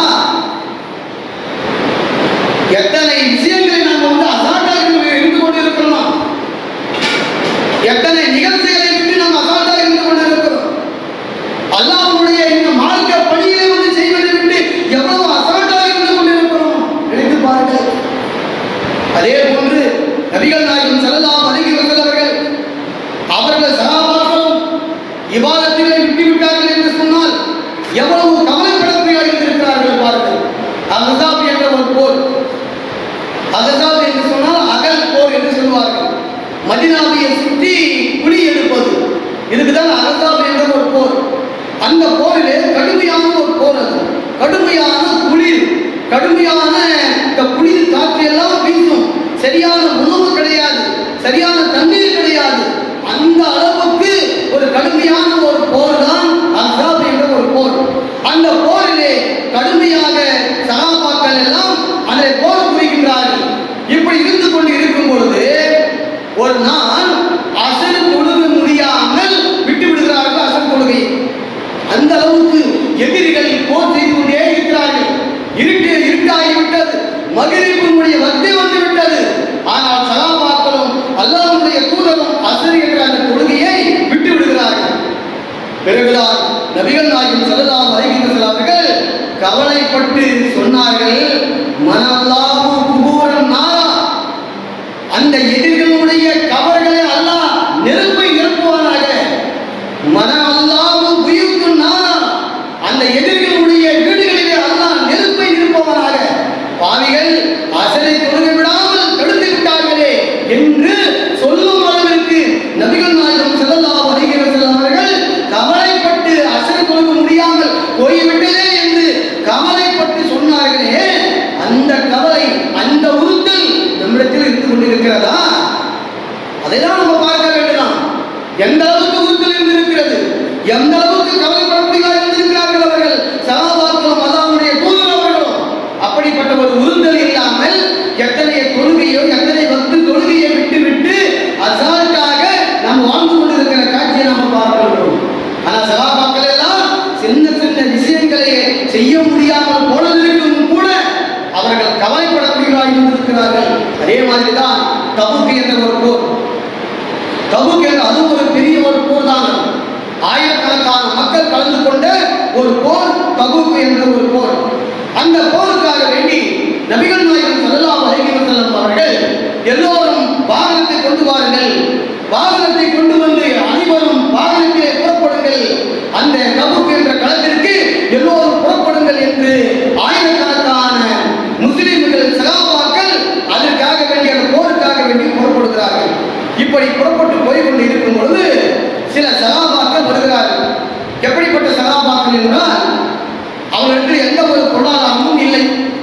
எத்தனை விஷயங்களை நாம் வந்து அசால்ட்டாக இருந்து இருந்து கொண்டிருக்கிறோம் எத்தனை நிகழ்ச்சிகளை விட்டு நாம் அசால்ட்டாக இருந்து கொண்டிருக்கிறோம் அல்லாஹ்வுடைய இந்த மார்க்க பணியை வந்து செய்வதை விட்டு எவ்வளவு அசால்ட்டாக இருந்து கொண்டிருக்கிறோம் நினைத்து பாருங்கள் அதே போன்று நபிகள் நாயகம் ஸல்லல்லாஹு அலைஹி வஸல்லம் அவர்கள் அவர்கள் சகாபாக்களும் இபாதத்திலே விட்டு விட்டார்கள் என்று சொன்னால் எவ்வளவு கவலைப்படக்கூடியாக இருந்திருக்கிறார்கள் பாருங்கள் அகசாப் என்ற ஒரு போர் அகசாப் என்று சொன்னால் அகல் போர் என்று சொல்வார்கள் மதினாவை சுற்றி குழி எடுப்பது இதுக்குதான் அகசாப் என்ற ஒரு போர் அந்த போரிலே கடுமையான ஒரு போர் அது கடுமையான குளிர் கடுமையான இந்த குளிர் காற்று எல்லாம் வீசும் சரியான உணவு கிடையாது சரியான தண்ணீர் கிடையாது அந்த அளவுக்கு ஒரு கடுமையான ஒரு போர் தான் அசாப் என்ற ஒரு போர் அந்த அந்த போரிலே கடுமையாக சகாபாக்கள் எல்லாம் அதை போர் புரிகின்றார்கள் இப்படி இருந்து கொண்டு இருக்கும் பொழுது ஒரு நாள் அசல் தொழுக முடியாமல் விட்டு விடுகிறார்கள் அசல் தொழுகை அந்த அளவுக்கு எதிரிகள் போர் செய்து கொண்டே இருக்கிறார்கள் இருட்டு இருட்டாகிவிட்டது மகிழ்ச்சியினுடைய வத்தை வந்து விட்டது ஆனால் சகாபாக்களும் அல்லாஹ்வுடைய தூதரும் அசர் என்ற அந்த தொழுகையை விட்டு விடுகிறார்கள் பிறகுதான் நபிகள் நாயகம் ஸல்லல்லாஹு அலைஹி வஸல்லம் அவர்கள் கவலைப்பட்டு சொன்னார்கள் மனல்லாஹு குபூரன் நாரா அந்த எதிர்களுடைய கவர்களை அல்லாஹ் நெருப்பை நிரப்புவானாக மன அல்லாஹு உயிர்க்கு நாரா அந்த எதிர்களுடைய வீடுகளிலே அல்லாஹ் நெருப்பை நிரப்புவானாக பாவிகள் அசலை தொழுக விடாமல் தடுத்து விட்டார்களே என்று சொல்லும் அளவிற்கு நபிகள் நாயகம் ஸல்லல்லாஹு அலைஹி வஸல்லம் அவர்கள் கவலைப்பட்டு அசல் தொழுக முடியாமல் போய்விட்டதே என்று கவலைப்பட்டு சொன்னார்களே அந்த கவலை அந்த உறுத்தல் நம்மிடத்தில் இருந்து கொண்டிருக்கிறதா அதைதான் நம்ம பார்க்க வேண்டுமா எந்த அளவுக்கு உறுத்தல் இருந்திருக்கிறது எந்த அளவுக்கு கவலைப்படக்கூடியதாக இருந்திருக்கிறார்கள் அவர்கள் சகாபாக்களும் அல்லாவுடைய தூதர் அவர்களும் அப்படிப்பட்ட ஒரு உறுத்தல் இல்லாமல் எத்தனை தொழுகையோ எத்தனை பக்து தொழுகையை விட்டு விட்டு அசால்ட்டாக நாம் வாழ்ந்து கொண்டிருக்கிற காட்சியை நாம் பார்க்கிறோம் ஆனா சகாபாக்கள் எல்லாம் சின்ன சின்ன விஷயங்களை செய்ய முடியாமல் போனதற்கும் கூட அவர்கள் கவலைப்படக்கூடியவராக இருந்திருக்கிறார்கள் அதே மாதிரி தான் தபுக்கு என்ற ஒரு போர் தபுக் என்ற அது ஒரு பெரிய ஒரு போர் தான் ஆயிரக்கணக்கான மக்கள் கலந்து கொண்ட ஒரு போர் தபுக் என்ற ஒரு போர் அந்த போருக்காக வேண்டி நபிகள் நாயகம் ஸல்லல்லாஹு அலைஹி வஸல்லம் அவர்கள் எல்லோரும் வாகனத்தை கொண்டு வாருங்கள் வாகனத்தை கொண்டு வந்து அனைவரும் வாகனத்திலே புறப்படுங்கள் அந்த தபுக் என்ற களத்திற்கு எல்லோரும் புறப்படுங்கள் என்று ஆயிரக்கணக்கான முஸ்லிம்கள் சகாபாக்கள் அதற்காக வேண்டிய அந்த போருக்காக வேண்டி புறப்படுகிறார்கள் இப்படி புறப்பட்டு போய் கொண்டு இருக்கும் பொழுது சில சகாபாக்கள் வருகிறார்கள் எப்படிப்பட்ட சகாபாக்கள் என்றால் அவர்களுக்கு எந்த ஒரு பொருளாதாரமும் இல்லை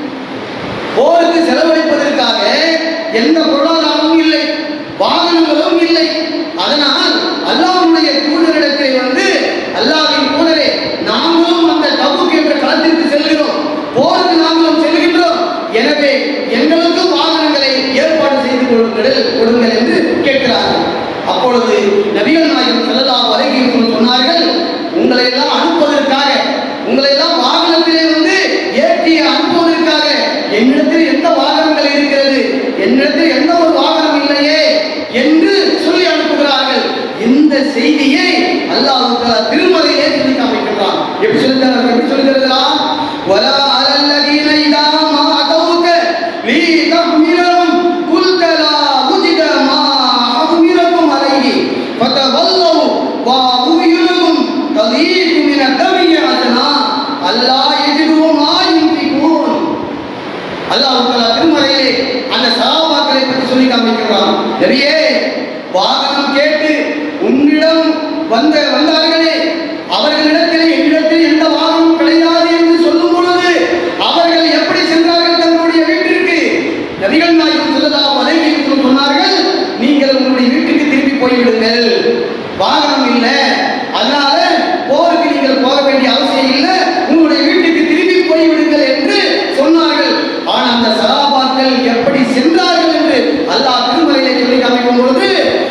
போருக்கு செலவழிப்பதற்காக எந்த பொருளாதாரமும் இல்லை வாகனங்களும் இல்லை அதனால் அல்லாஹ்வுடைய தூதரிடத்தை வந்து அல்லாஹ்வின் தூதரே நாங்களும் அந்த தபுக் என்ற களத்திற்கு செல்கிறோம் போருக்கு நாங்களும் செல்கின்றோம் எனவே எங்களுக்கும் வாகனங்களை ஏற்பாடு செய்து கொடுங்கள் கொடுங்கள் என்று கேட்கிறார்கள் அப்பொழுது நபிகள் நாயகம் ஸல்லல்லாஹு அலைஹி வஸல்லம் சொன்னார்கள் உங்களை எல்லாம் அனுப்புவதற்காக உங்களை எல்லாம் வாகனத்திலே வந்து ஏற்றி அனுப்புவதற்காக என்னிடத்தில் எந்த வாகனங்கள் இருக்கிறது என்னிடத்தில் எந்த ஒரு வாகனம் இல்லையே என்று சொல்லி அனுப்புகிறார்கள் இந்த செய்தியை அல்லாஹ் தஆலா திருமறையிலே சொல்லி காமிக்கிறான் எப்படி சொல்லி தர எப்படி சொல்லி தருகிறான் வலா அலல்லதீன இதா மா அதவுக லீ தஹ்மிலஹும் குல்த லா உஜித மா அஹ்மிலக்கும் அலைஹி ஃபதவல்லு வா உயுலுகும் தலீகு மின தமிய அதனா அல்லாஹ் யஜிது மா யுன்ஃபிகூன் அல்லாஹ் தஆலா திருமறையிலே அந்த சஹாபாக்களை பற்றி சொல்லி காமிக்கிறான் நபியே வாகனம் கேட்டு உன்னிடம் வந்த வந்தார்களே அவர்களிடத்தில் என்னிடத்தில் எந்த வாகனம் கிடையாது என்று சொல்லும் பொழுது அவர்கள் எப்படி சென்றார்கள் தங்களுடைய வீட்டிற்கு நபிகள் நாயகம் ஸல்லல்லாஹு அலைஹி வஸல்லம் சொன்னார்கள் நீங்கள் உங்களுடைய வீட்டுக்கு திரும்பி போய்விடுங்கள் வாகனம் இல்லை அதனால போருக்கு நீங்கள் போக வேண்டிய அவசியம் இல்லை உங்களுடைய வீட்டுக்கு திரும்பி போய்விடுங்கள் என்று சொன்னார்கள் ஆனால் அந்த சகாபாக்கள் எப்படி சென்றார்கள் என்று அல்லாஹ் திருமறையிலே சொல்லி காமிக்கும் பொழுது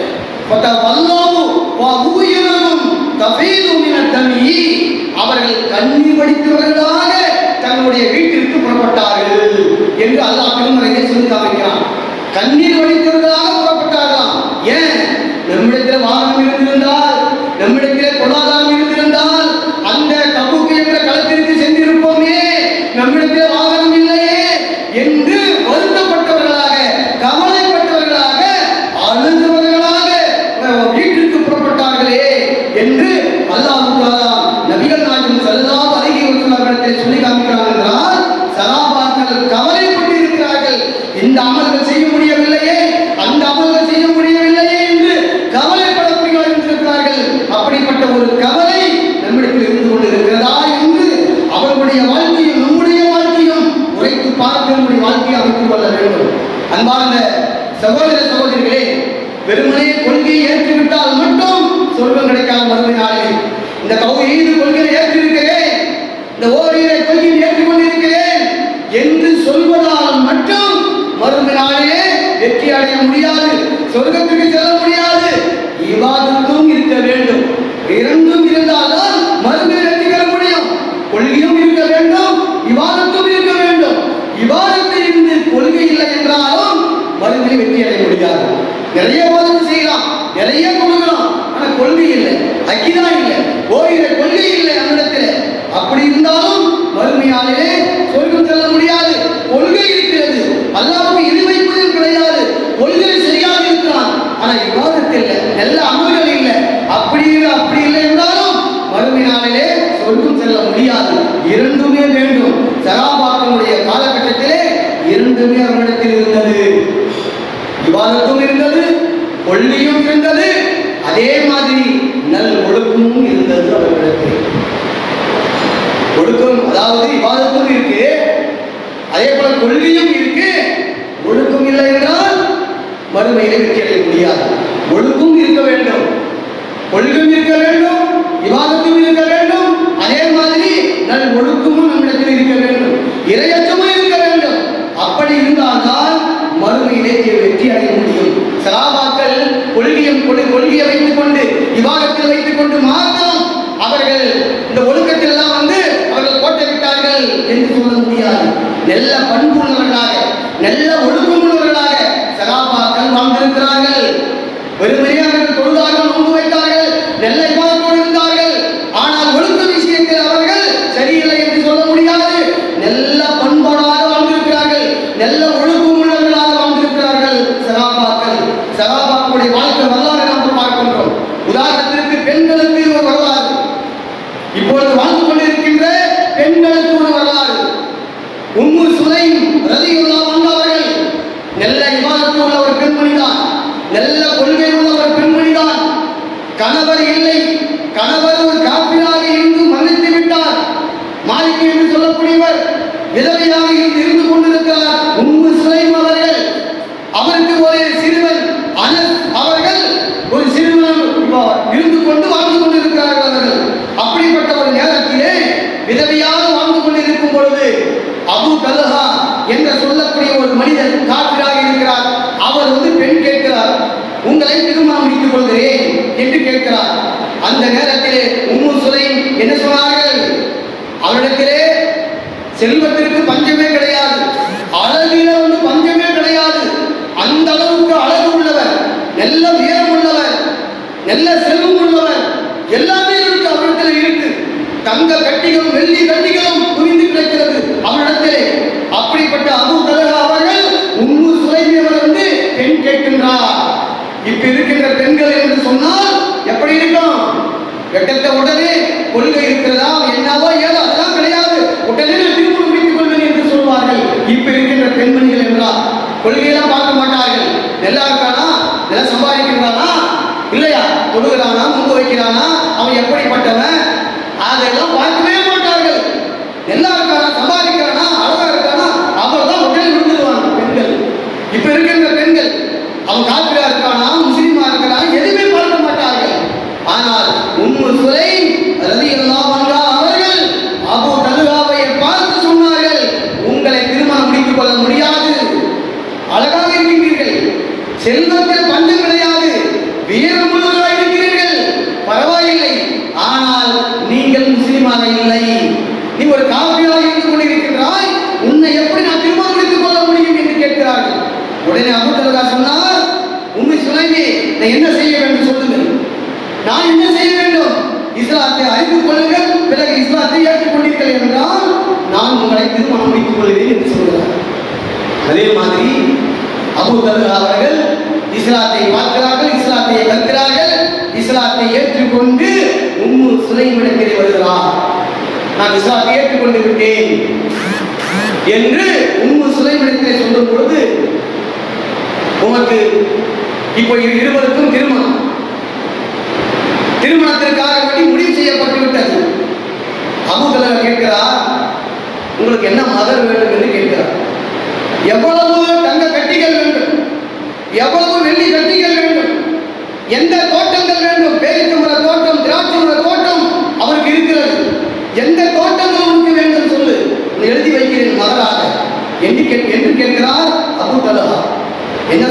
"ஃபதவல்லவு வஉயுனஹும் தஃபீது மின தமி" அவர்கள் கண்ணீர் வடித்தவர்களாக தங்களுடைய வீட்டிற்கு புறப்பட்டார்கள் என்று அல்லாஹ் திருமறையிலே சொல்லி காமிக்கிறான் கண்ணீர் வடித்தவர்களாக புறப்பட்டார்களாம் ஏன் நம்மிடத்தில் வாகனம் இருந்திருந்தால் நம்மிடத்தில் பொருளாதாரம் இருந்திருந்தால் அந்த கபுக்கு என்ற களத்திற்கு சென்றிருப்போமே நம்மிடத்தில் வாகனம் இல்லையே என்று வருத்தப்பட்டவர்களாக கவலைப்பட்டவர்களாக அழுதவர்களாக அஹ், வீட்டிற்கு புறப்பட்டார்களே என்று அல்லாஹ் தஆலா நபிகள் நாயகம் ஸல்லல்லாஹு அலைஹி வஸல்லம் அவர்களிடத்தில் சொல்லி காமிக்கிறார் என்றால் சகாபாக்கள் கவலைப்பட்டு இருக்கிறார்கள் இந்த அமல்கள் செய்ய முடியவில்லையே அந்த அமல்கள் செய்ய முடியவில்லையே என்று கவலைப்படக்கூடியவர்கள் இருந்திருக்கிறார்கள் அப்படிப்பட்ட ஒரு கவலை நம்மிடத்தில் இருந்து கொண்டிருக்கிறதா என்று அவர்களுடைய வாழ்க்கையும் நம்முடைய வாழ்க்கையும் உரைத்து பார்த்து நம்முடைய வாழ்க்கையை அமைத்துக் கொள்ள வேண்டும் அன்பார்ந்த சகோதர சகோதரிகளே வெறுமனே கொள்கையை ஏற்றுவிட்டால் மட்டும் சொர்க்கம் கிடைக்காத மறுமை நாளில் இந்த கௌரீது கொள்கையை ஏற்றிருக்கிறேன் இந்த ஓர் மறுமை நாளிலே வெற்றி அடைய முடியாது சொர்க்கத்துக்கு செல்ல முடியாது இவாதத்தும் இருக்க வேண்டும் இரண்டும் இருந்தால்தான் மறுமையில் வெற்றி பெற முடியும் கொள்கையும் இருக்க வேண்டும் விவாதத்தும் இருக்க வேண்டும் விவாதத்தை இருந்து கொள்கை இல்லை என்றாலும் மறுமையில் வெற்றி அடைய முடியாது நிறைய வாதம் செய்யலாம் நிறைய கொடுக்கலாம் ஆனா கொள்கை இல்லை அக்கிதா இல்லை ஓரிர கொள்கை இல்லை நம்மிடத்தில் அப்படி இருந்தாலும் மறுமையாலே சொர்க்கம் செல்ல முடியாது கொள்கை இருக்கிறது அல்லாவுக்கு இணை வைப்பதும் கிடையாது கொள்கை சரியாக இருக்கிறான் ஆனா விவாதத்தில் இல்லை நல்ல அமல்கள் இல்லை அப்படி இல்லை, அப்படி இல்லை என்றாலும் மறுமை நாளிலே சொர்க்கம் செல்ல முடியாது இரண்டுமே வேண்டும் சராபாக்களுடைய காலகட்டத்திலே இரண்டுமே அவரிடத்தில் இருந்தது விவாதத்தும் இருந்தது கொள்கையும் இருந்தது அதே மாதிரி நல் ஒழுக்கமும் இருந்தது அவர்களிடத்தில் ஒழுக்கம் அதாவது விவாதத்தும் இருக்கு அதே போல கொள்கையும் இருக்கு ஒழுக்கம் இல்லை என்றால் மறுமையிலே வெற்றி அடைய முடியாது ஒழுக்கம் இருக்க வேண்டும் ஒழுக்கம் இருக்க வேண்டும் விவாதத்தும் இருக்க வேண்டும் அதே மாதிரி நல் ஒழுக்கமும் நம்மிடத்தில் இருக்க வேண்டும் இரையச்சமும் இருக்க வேண்டும் அப்படி இருந்தால்தான் மறுமையிலே வெற்றி அடைய முடியும் சலாபாக்கள் கொள்கையும் கொள்- கொள்கையை வைத்துக் கொண்டு விவாதத்தில் வைத்துக் கொண்டு மாத்திரம் அவர்கள் இந்த ஒழுக்கத்தில் எல்லாம் வந்து அவர்கள் கோட்டை விட்டார்கள் என்று சொல்ல முடியாது நல்ல பண்பு உள்ளவர்களாக நல்ல ஒழுக்கம் உள்ளவர்களாக சகாபாக்கள் வாழ்ந்திருக்கிறார்கள் வெறுமனே அவர்கள் தொழுதார்கள் நோன்பு வைத்தார்கள் நல்ல இபாதத்தோடு இருந்தார்கள் ஆனால் ஒழுக்க விஷயத்தில் அவர்கள் சரியில்லை என்று சொல்ல முடியாது நல்ல பண்போடாக வாழ்ந்திருக்கிறார்கள் நல்ல ஒழுக்கம் உள்ளவர்களாக வாழ்ந்திருக்கிறார்கள் சகாபாக்கள் சகாபாக்களுடைய வாழ்க்கை வரலாறு நாம் பார்க்கின்றோம் உதாரணத்திற்கு பெண்களுக்கு ஒரு வரலாறு இப்பொழுது வாழ்ந்து கொண்டிருக்கின்ற பெண்களுக்கு ஒரு வரலாறு உம்மு சுலைம் ரலியல்லாஹு அன்ஹா அவர்கள் நல்ல இபாதத்து உள்ள ஒரு பெண்மணிதான் நல்ல கொள்கை உள்ள ஒரு பெண்மணிதான் கணவர் இல்லை கணவர் ஒரு காப்பிராக இருந்து மன்னித்து விட்டார் மாலிக் என்று சொல்லக்கூடியவர் விதவையாக இருந்து இருந்து கொண்டிருக்கிறார் உம்மு சுலைம் அவர்கள் அவருக்கு ஒரு சிறுவன் அனஸ் அவர்கள் ஒரு சிறுவன் இருந்து கொண்டு வாழ்ந்து கொண்டிருக்கிறார்கள் அவர்கள் அப்படிப்பட்ட ஒரு நேரத்திலே விதவையாக வாழ்ந்து கொண்டிருக்கும் பொழுது அபு தல்ஹா என்று சொல்லக்கூடிய ஒரு மனிதன் காப்பிராக இருக்கிறார் அவர் வந்து பெண் கேட்கிறார் உங்களை திருமணம் முடித்துக் கொள்கிறேன் என்று கேட்கிறார் அந்த நேரத்திலே உம்மு சுலைம் என்ன சொன்னார்கள் அவரிடத்திலே செல்வத்திற்கு பஞ்சமே கிடையாது அழகில வந்து பஞ்சமே கிடையாது அந்த அளவுக்கு அழகு உள்ளவர் நல்ல வீரம் உள்ளவர் நல்ல செல்வம் உள்ளவர் எல்லாமே இருக்கு அவரிடத்தில் இருக்கு தங்க கட்டிகளும் வெள்ளி கட்டிகளும் குவிந்து கிடக்கிறது அவரிடத்திலே அப்படிப்பட்ட அபு தலகா அவர்கள் உம்மு சுலைமி அவர் வந்து பெண் கேட்கின்றார் இப்ப இருக்கின்ற பெண்கள் என்று சொன்னால் எப்படி இருக்கும் வெட்டத்த உடனே கொள்கை இருக்கிறதா என்னவோ ஏதோ அதெல்லாம் கிடையாது உடனே நான் திருமணம் முடித்துக் கொள்வேன் என்று சொல்வார்கள் இப்ப இருக்கின்ற பெண்மணிகள் என்றால் கொள்கையெல்லாம் பார்க்க மாட்டார்கள் நல்லா இருக்கானா நல்லா சம்பாதிக்கிறானா இல்லையா தொழுகிறானா முன்பு வைக்கிறானா அவன் எப்படிப்பட்டவன் அதெல்லாம் பார்க்கவே மாட்டார்கள் நல்லா இருக்கானா சம்பாதிக்கிறானா அழகா இருக்கானா அவர் தான் உடனே விழுந்துருவாங்க பெண்கள் இப்ப இருக்கின்ற பெண்கள் அவன் காப்பிரா இருக்கானா முஸ்லீமா இருக்கிறானா எதுவுமே பார்க்க மாட்டார்கள் ஆனால் உம்மு சுலை ரலியல்லாஹு அன்ஹா அவர்கள் அபூ தல்ஹாவை பார்த்து சொன்னார்கள் உங்களை திருமணம் முடித்துக் கொள்ள முடியாது அழகாக இருக்கின்றீர்கள் செல்வத்தில் பஞ்சம் கிடையாது வீரமுள்ளவர்களாக இருக்கிறீர்கள் பரவாயில்லை ஆனால் நீங்கள் முஸ்லீமாக இல்லை நீ ஒரு காப்பியாக இருந்து கொண்டிருக்கின்றாய் உன்னை எப்படி நான் திருமணம் முடித்துக் கொள்ள முடியும் என்று கேட்கிறார்கள் உடனே அபு தல்ஹா சொன்னார் உண்மை சுலைமே நான் என்ன செய்ய வேண்டும் சொல்லுங்கள் நான் என்ன செய்ய வேண்டும் இஸ்லாத்தை அறிந்து கொள்ளுங்கள் பிறகு இஸ்லாத்தை ஏற்றுக்கொண்டீர்கள் என்றால் நான் உங்களை திருமணம் முடித்துக் கொள்கிறேன் என்று சொல்கிறார் அதே மாதிரி அபு தல்ஹா அவர்கள் இஸ்லாத்தை பார்க்கிறார்கள் இஸ்லாத்தை கற்கிறார்கள் இஸ்லாத்தை ஏற்றுக்கொண்டு உம்மு சுலைமிடத்திலே வருகிறார் நான் இஸ்லாத்தை ஏற்றுக்கொண்டு விட்டேன் என்று உம்மு சுலைமிடத்திலே சொல்லும் பொழுது உனக்கு இப்போ இரு- இருவருக்கும் திருமணம் திருமணத்திற்காக வேண்டி முடிவு செய்யப்பட்டு விட்டது அபுதலர் கேட்கிறார் உங்களுக்கு என்ன மதர் வேண்டும் என்று கேட்கிறார் எவ்வளவு தங்க கட்டிகள் வேண்டும் எவ்வளவு வெள்ளி கட்டிகள் வேண்டும் எந்த தோட்டங்கள் வேண்டும் பேரிச்சம்பர தோட்டம் திராட்சம்பர தோட்டம் அவருக்கு இருக்கிறது எந்த தோட்டங்கள் உனக்கு வேண்டும் சொல்லு நான் எழுதி வைக்கிறேன் மகராக என்று கேட் என்று கேட்கிறார் அபு தலஹா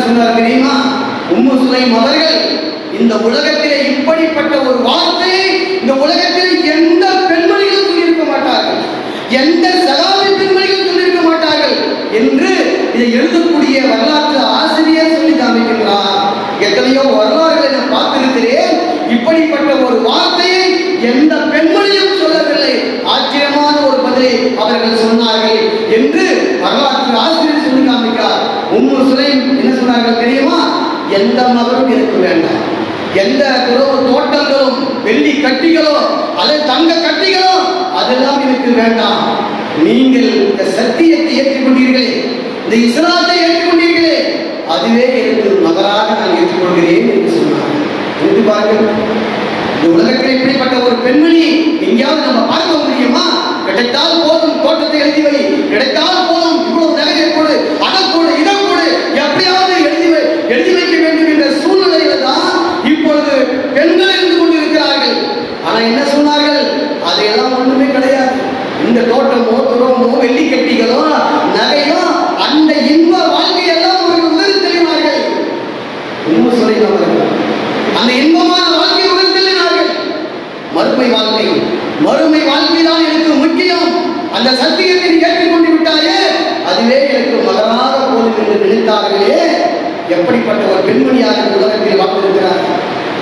சொன்னார் தெரியுமா உம்மு சுலைம் அவர்கள் இந்த உலகத்திலே இப்படிப்பட்ட ஒரு வார்த்தையை இந்த உலகத்தில் எந்த பெண்மணிகளும் சொல்லியிருக்க மாட்டார்கள் எந்த சகாபி பெண்மணிகளும் சொல்லியிருக்க மாட்டார்கள் என்று இதை எழுதக்கூடிய வரலாற்று ஆசிரியர் சொல்லி காமிக்கின்றார் எத்தனையோ வரலாறுகளை நான் பார்த்திருக்கிறேன் இப்படிப்பட்ட ஒரு வார்த்தையை எந்த பெண்மணியும் சொல்லவில்லை ஆச்சரியமான ஒரு பதிலை அவர்கள் சொன்னார்கள் என்று வரலாற்று ஆசிரியர் சொல்லி காமிக்கிறார் உம்மு சுலைம் என்ன சொன்னார்கள் தெரியுமா எந்த மகனும் இருக்க வேண்டாம் எந்த துறவு தோட்டங்களும் வெள்ளி கட்டிகளோ அல்லது தங்க கட்டிகளோ அதெல்லாம் எனக்கு வேண்டாம் நீங்கள் இந்த சத்தியத்தை ஏற்றுக்கொண்டீர்களே இந்த இஸ்லாத்தை ஏற்றுக்கொண்டீர்களே அதுவே எனக்கு மகராக நான் ஏற்றுக்கொள்கிறேன் என்று சொன்னார் என்று பாருங்கள் இந்த உலகத்தில் இப்படிப்பட்ட ஒரு பெண்மணி எங்கேயாவது நம்ம பார்க்க முடியுமா கிடைத்தால் போதும் தோட்டத்தை எழுதி வை கிடைத்தால் போதும் இவ்வளவு நகையை கொடு அதை கொடு இதை கொடு எப்படியாவது எழுதி வை எழுதி வைக்க வேண்டும் என்ற சூழ்நிலையில தான் இப்பொழுது பெண்கள் இருந்து கொண்டிருக்கிறார்கள் ஆனா என்ன சொன்னார்கள் அதையெல்லாம் ஒண்ணுமே கிடையாது இந்த தோட்டமோ துறவமோ வெள்ளி கட்டிகளோ நகையோ அந்த இன்ப வாழ்க்கையெல்லாம் அவர்கள் உணர்ந்து தெளிவார்கள் உண்மை சொல்லினவர்கள் அந்த இன்பமான வாழ்க்கை உணர்ந்து தெளிவார்கள் மறுமை வாழ்க்கை மறுமை வாழ்க்கை தான் எனக்கு முக்கியம் அந்த சத்தியத்தை நீ ஏற்றுக்கொண்டு விட்டாயே அதுவே எனக்கு மகனாக போதும் என்று நினைத்தார்களே எப்படிப்பட்ட ஒரு பெண்மணியாக இந்த உலகத்தில் வாழ்ந்திருக்கிறார்கள்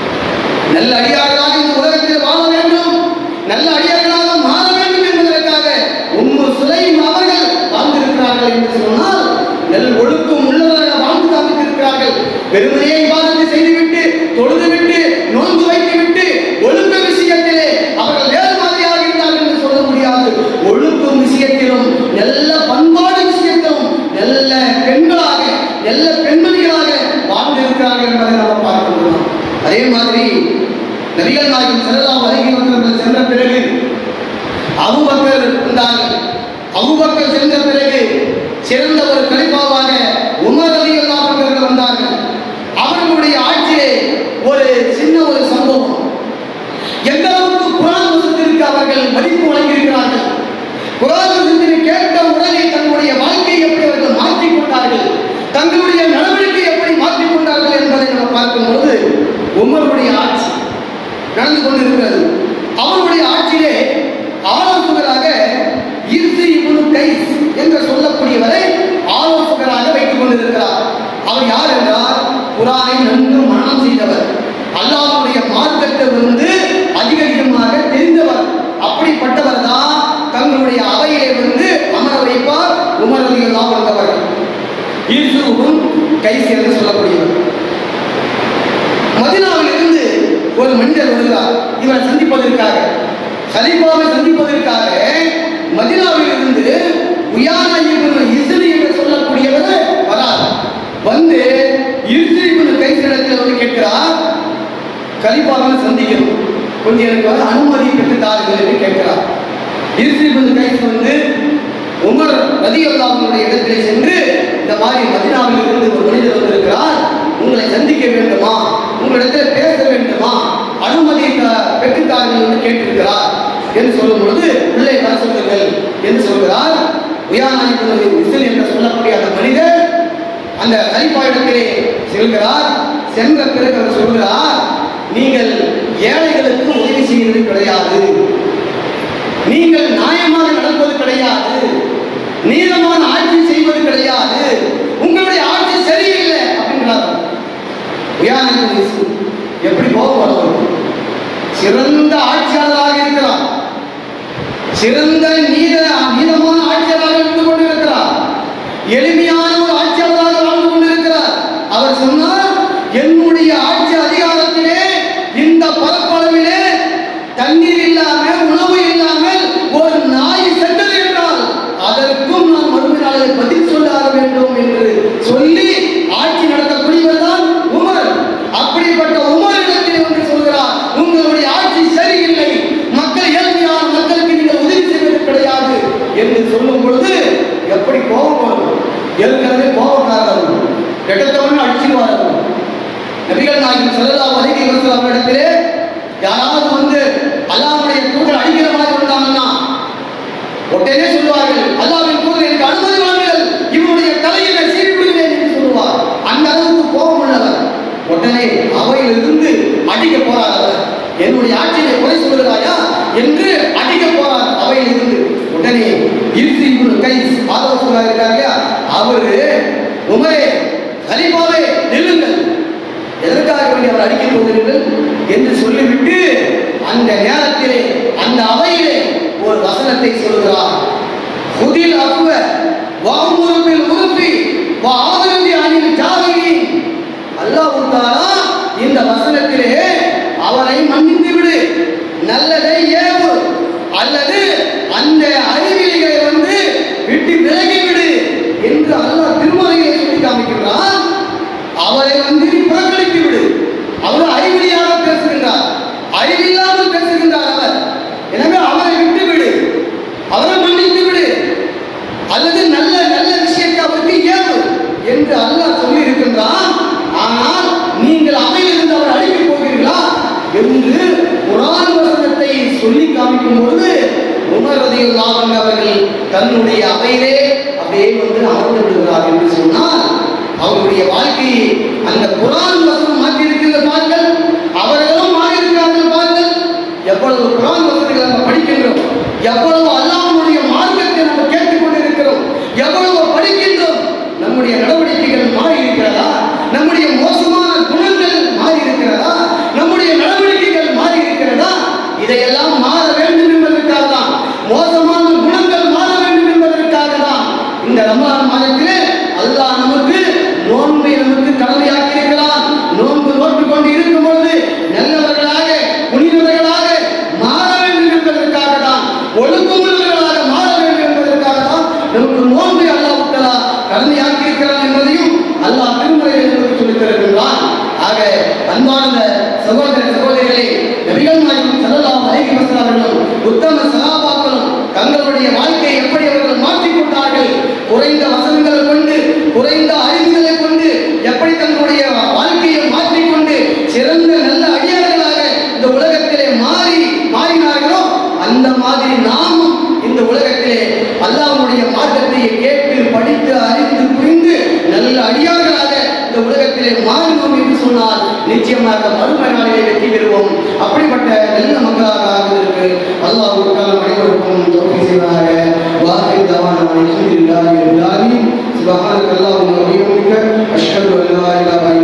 நல்ல அடியார்களாக இந்த உலகத்தில் வாழ வேண்டும் நல்ல அடியார்களாக மாற வேண்டும் என்பதற்காக உம்மு சுலைம் அவர்கள் வாழ்ந்திருக்கிறார்கள் என்று சொன்னால் நெல் ஒழுக்கம் உள்ளவர்கள் வாழ்ந்து காமித்திருக்கிறார்கள் வெறுமனே இவ்வாறு செய்துவிட்டு தொழுதுவிட்டு நோன்பு வைத்துவிட்டு ஒழுக்க விஷயத்திலே அவர்கள் வேறு மாதிரியாக இருந்தார்கள் என்று சொல்ல முடியாது ஒழுக்கம் விஷயத்திலும் நல்ல பண்பாடு விஷயத்திலும் நல்ல பெண்களாக நல்ல பெண்மணிகளாக வாழ்ந்திருக்கிறார்கள் என்பதை நாம் பார்க்கின்றோம் அதே மாதிரி நபிகள் நாயகம் செல்லலாம் அருகே வந்தவர்கள் சென்ற பிறகு அபுபக்கர் இருந்தார்கள் அபுபக்கர் சென்ற பிறகு சிறந்த ஒரு கலிப்பாவாக உமர் அலி அவர்கள் வந்தார்கள் அவர்களுடைய ஆட்சியிலே ஒரு சின்ன ஒரு சம்பவம் எந்த அளவுக்கு குரான் வசத்திற்கு அவர்கள் மதிப்பு வழங்கியிருக்கிறார்கள் குரான் வசத்தினை கேட்ட உடனே தங்களுடைய வாழ்க்கையை எப்படி அவர்கள் மாற்றிக் கொண்டார்கள் தங்களுடைய நடவடிக்கை எப்படி மாற்றிக் கொண்டார்கள் என்பதை நம்ம பார்க்கும்போது உமருடைய ஆட்சி நடந்து கொண்டிருக்கிறது அவருடைய ஆட்சியிலே ஆலோசகராக இர்சி இப்னு கைஸ் என்று சொல்லக்கூடியவரை ஆலோசகராக வைத்துக் கொண்டிருக்கிறார் அவர் யார் என்றால் குரானை நன்கு மனம் செய்தவர் அல்லாஹ்வுடைய மார்க்கத்தை வந்து அதிக அதிகமாக தெரிந்தவர் அப்படிப்பட்டவர் தான் தங்களுடைய அவையிலே வந்து அமர வைப்பார் உமர் அலிகளாக வந்தவர் ஈசுவும் கைசி என்று சொல்லக்கூடியவர் மதினாவிலிருந்து ஒரு மனிதர் வருகிறார் இவரை சந்திப்பதற்காக கலிபாவை சந்திப்பதற்காக மதினாவிலிருந்து உயான இப்னு இஸ்ரி என்று சொல்லக்கூடியவர் வரார் வந்து இஸ்ரி இப்னு கைசிடத்தில் வந்து கேட்கிறார் கலிபாவை சந்திக்கணும் கொஞ்சம் எனக்கு வந்து அனுமதி பெற்று தாருங்கள் என்று கேட்கிறார் இஸ்ரி இப்னு கைஸ் வந்து உமர் ரதி அல்லாஹ்வுடைய இடத்திலே சென்று இந்த மாதிரி மதினாவில் இருந்து ஒரு மனிதர் வந்திருக்கிறார் உங்களை சந்திக்க வேண்டுமா உங்களிடத்தில் பேச வேண்டுமா அனுமதி த- பெற்றுத்தார்கள் என்று கேட்டிருக்கிறார் என்று சொல்லும் பொழுது உள்ளே வர சொல்லுங்கள் என்று சொல்கிறார் உயாநாயகன் விசில் என்று சொல்லக்கூடிய அந்த மனிதர் அந்த கலிப்பா இடத்திலே செல்கிறார் சென்ற பிறகு அவர் சொல்கிறார் நீங்கள் ஏழைகளுக்கு உதவி செய்வது கிடையாது நீங்கள் நியாயமாக நடப்பது கிடையாது நீளமான ஆட்சி செய்வது கிடையாது உங்களுடைய ஆட்சி சரியில்லை அப்படின்றார் உயானந்தம் இயேசு எப்படி கோபம் வரும் சிறந்த ஆட்சியாளராக இருக்கிறார் சிறந்த நீத நீதமான ஆட்சியாளராக இருந்து கொண்டிருக்கிறார் எளிமையான ஒரு ஆட்சியாளராக வாழ்ந்து கொண்டிருக்கிறார் அவர் சொன்னார் என்னுடைய ஆட்சி அதிகாரத்திலே இந்த பரப்பளவிலே தண்ணீர் இல்லாமல் உணவு இல்லாமல் ஒரு நாய் சென்றது என்றால் அதற்கும் நான் மறுமை நாளில் பதில் சொல்ல வேண்டும் என்று சொல்லி ஆட்சி நடத்தக்கூடியவர் தான் உமர் அப்படிப்பட்ட உமரிடத்தில் வந்து சொல்கிறார் உங்களுடைய ஆட்சி சரியில்லை மக்கள் ஏழ்மையான மக்களுக்கு நீங்கள் உதவி செய்வது கிடையாது என்று சொல்லும் பொழுது எப்படி கோபம் வரும் ஏற்கனவே கோபக்காரர்கள் கெட்டத்தவன் அடிச்சிருவார்கள் நபிகள் நாயகம் ஸல்லல்லாஹு அலைஹி வஸல்லம் இடத்திலே யாராவது வந்து அல்லாஹ்வுடைய தூதர் அடிக்கிற மாதிரி வந்தாங்கன்னா உடனே சொல்லுவார்கள் அல்லாஹ்வின் தூதர் எனக்கு அனுமதி வாங்குங்கள் இவருடைய தலையை நான் சீறி விடுகிறேன் என்று சொல்லுவார் அந்த அளவுக்கு உடனே இர்சி இப்னு கைஸ் ஆலோசனை இருக்கார் இல்லையா அவரு உமரே கலிபாவே நில்லுங்கள் எதற்காக வேண்டி அவர் அடிக்கப் போகிறீர்கள் என்று சொல்லிவிட்டு அந்த நேரத்திலே அந்த அவையிலே ஒரு வசனத்தை சொல்கிறார் புதில் அப்புவ வாமுருவில் உறுப்பி வாதிருந்தி அணில் ஜாகிரி அல்லாஹ் தாலா இந்த வசனத்திலே அவரை மன்னித்து விடு நல்லதை ஏவு அல்லது அந்த அறிவிலிகளை வந்து விட்டு விலகி விடு என்று அல்லாஹ் திருமலையை சொல்லி காமிக்கிறான் அவரை வந்து நீ புறக்கணித்து விடு அவர் அறிவிலியாக பேசுகின்றார் அறிவில்லாமல் பேசுகின்றார் அவர் எனவே அவரை விட்டு விடு அவரை மன்னித்து விடு அல்லது நல்ல நல்ல விஷயத்தை அவருக்கு ஏவு என்று அல்லாஹ் சொல்லி இருக்கின்றான் ஆனால் நீங்கள் அவையிலிருந்து அவர் அழிக்கப் போகிறீர்களா என்று குரான் வசனத்தை சொல்லி காமிக்கும் பொழுது உணர்வதில் அவர்கள் தன்னுடைய அவையிலே அப்படியே வந்து அமர்ந்து விடுகிறார் என்று சொன்னால் அவருடைய வாழ்க்கையை அந்த குரான் வசனம் மாற்றியிருக்கிற பாருங்கள் அவர்களும் மாறியிருக்கிறார்கள் பாருங்கள் எவ்வளவு குரான் வசனங்களை நம்ம படிக்கின்றோம் எவ்வளவு அல்லாஹ்வுடைய மார்க்கத்தை நம்ம கேட்டுக்கொண்டிருக்கிறோம் எவ்வளவு படிக்கின்றோம் நம்முடைய நடவடிக்கைகள் மாறி இருக்கிறதா நம்முடைய மோசமான குணங்கள் மாறி இருக்கிறதா நம்முடைய நடவடிக்கைகள் மாறி இருக்கிறதா இதையெல்லாம் மாற வேண்டும் என்பதற்காக தான் மோசமான குணங்கள் மாற வேண்டும் என்பதற்காக தான் இந்த ரமலான் மாதத்திலே அல்லாஹ் நமக்கு நோன்பை நமக்கு கடமையாக்கி இருக்கிறான் நோன்பு நோட்டு கொண்டு இருக்கும் பொழுது நல்லவர்களாக புனிதவர்களாக மாற வேண்டும் என்பதற்காக தான் ஒழுக்கமுள்ளவர்களாக மாற வேண்டும் என்பதற்காக தான் நமக்கு நோன்பை அல்லாஹ் தஆலா கடமையாக்கி இருக்கிறான் என்பதையும் அல்லாஹ் திருமறையில் நமக்கு சொல்லித் தருகின்றான் ஆக அன்பார்ந்த சகோதர சகோதரிகளே நபிகள் நாயகம் ஸல்லல்லாஹு அலைஹி வஸல்லம் அவர்களும் உத்தம சகாபாக்களும் தங்களுடைய வாழ்க்கையை எப்படி அவர்கள் மாற்றிக் கொண்டார்கள் குறைந்த வசனங்களை கொண்டு குறைந்த அறிவுகளை கொண்டு எப்படி தங்களுடைய வாழ்க்கையை மாற்றிக்கொண்டு சிறந்த நல்ல அடியார்களாக இந்த உலகத்திலே மாறி மாறினார்களோ அந்த மாதிரி நாமும் இந்த உலகத்திலே அல்லாஹ்வுடைய மார்க்கத்தை கேட்டு படித்து அறிந்து புரிந்து நல்ல அடியார்களாக இந்த உலகத்திலே மாறினோம் என்று சொன்னால் நிச்சயமாக மறுமை நாளிலே வெற்றி பெறுவோம் அப்படிப்பட்ட நல்ல மக்களாக ஆகுவதற்கு அல்லாஹ் ஒரு காலம் அனைவருக்கும் தோல்வி செய்வாங்க வாகை தவான அல்ஹம்துலில்லாஹி ரப்பில் ஆலமீன் சுப்ஹானக அல்லாஹும்ம வ பிஹம்திக அஷ்ஹது அன் லா இலாஹா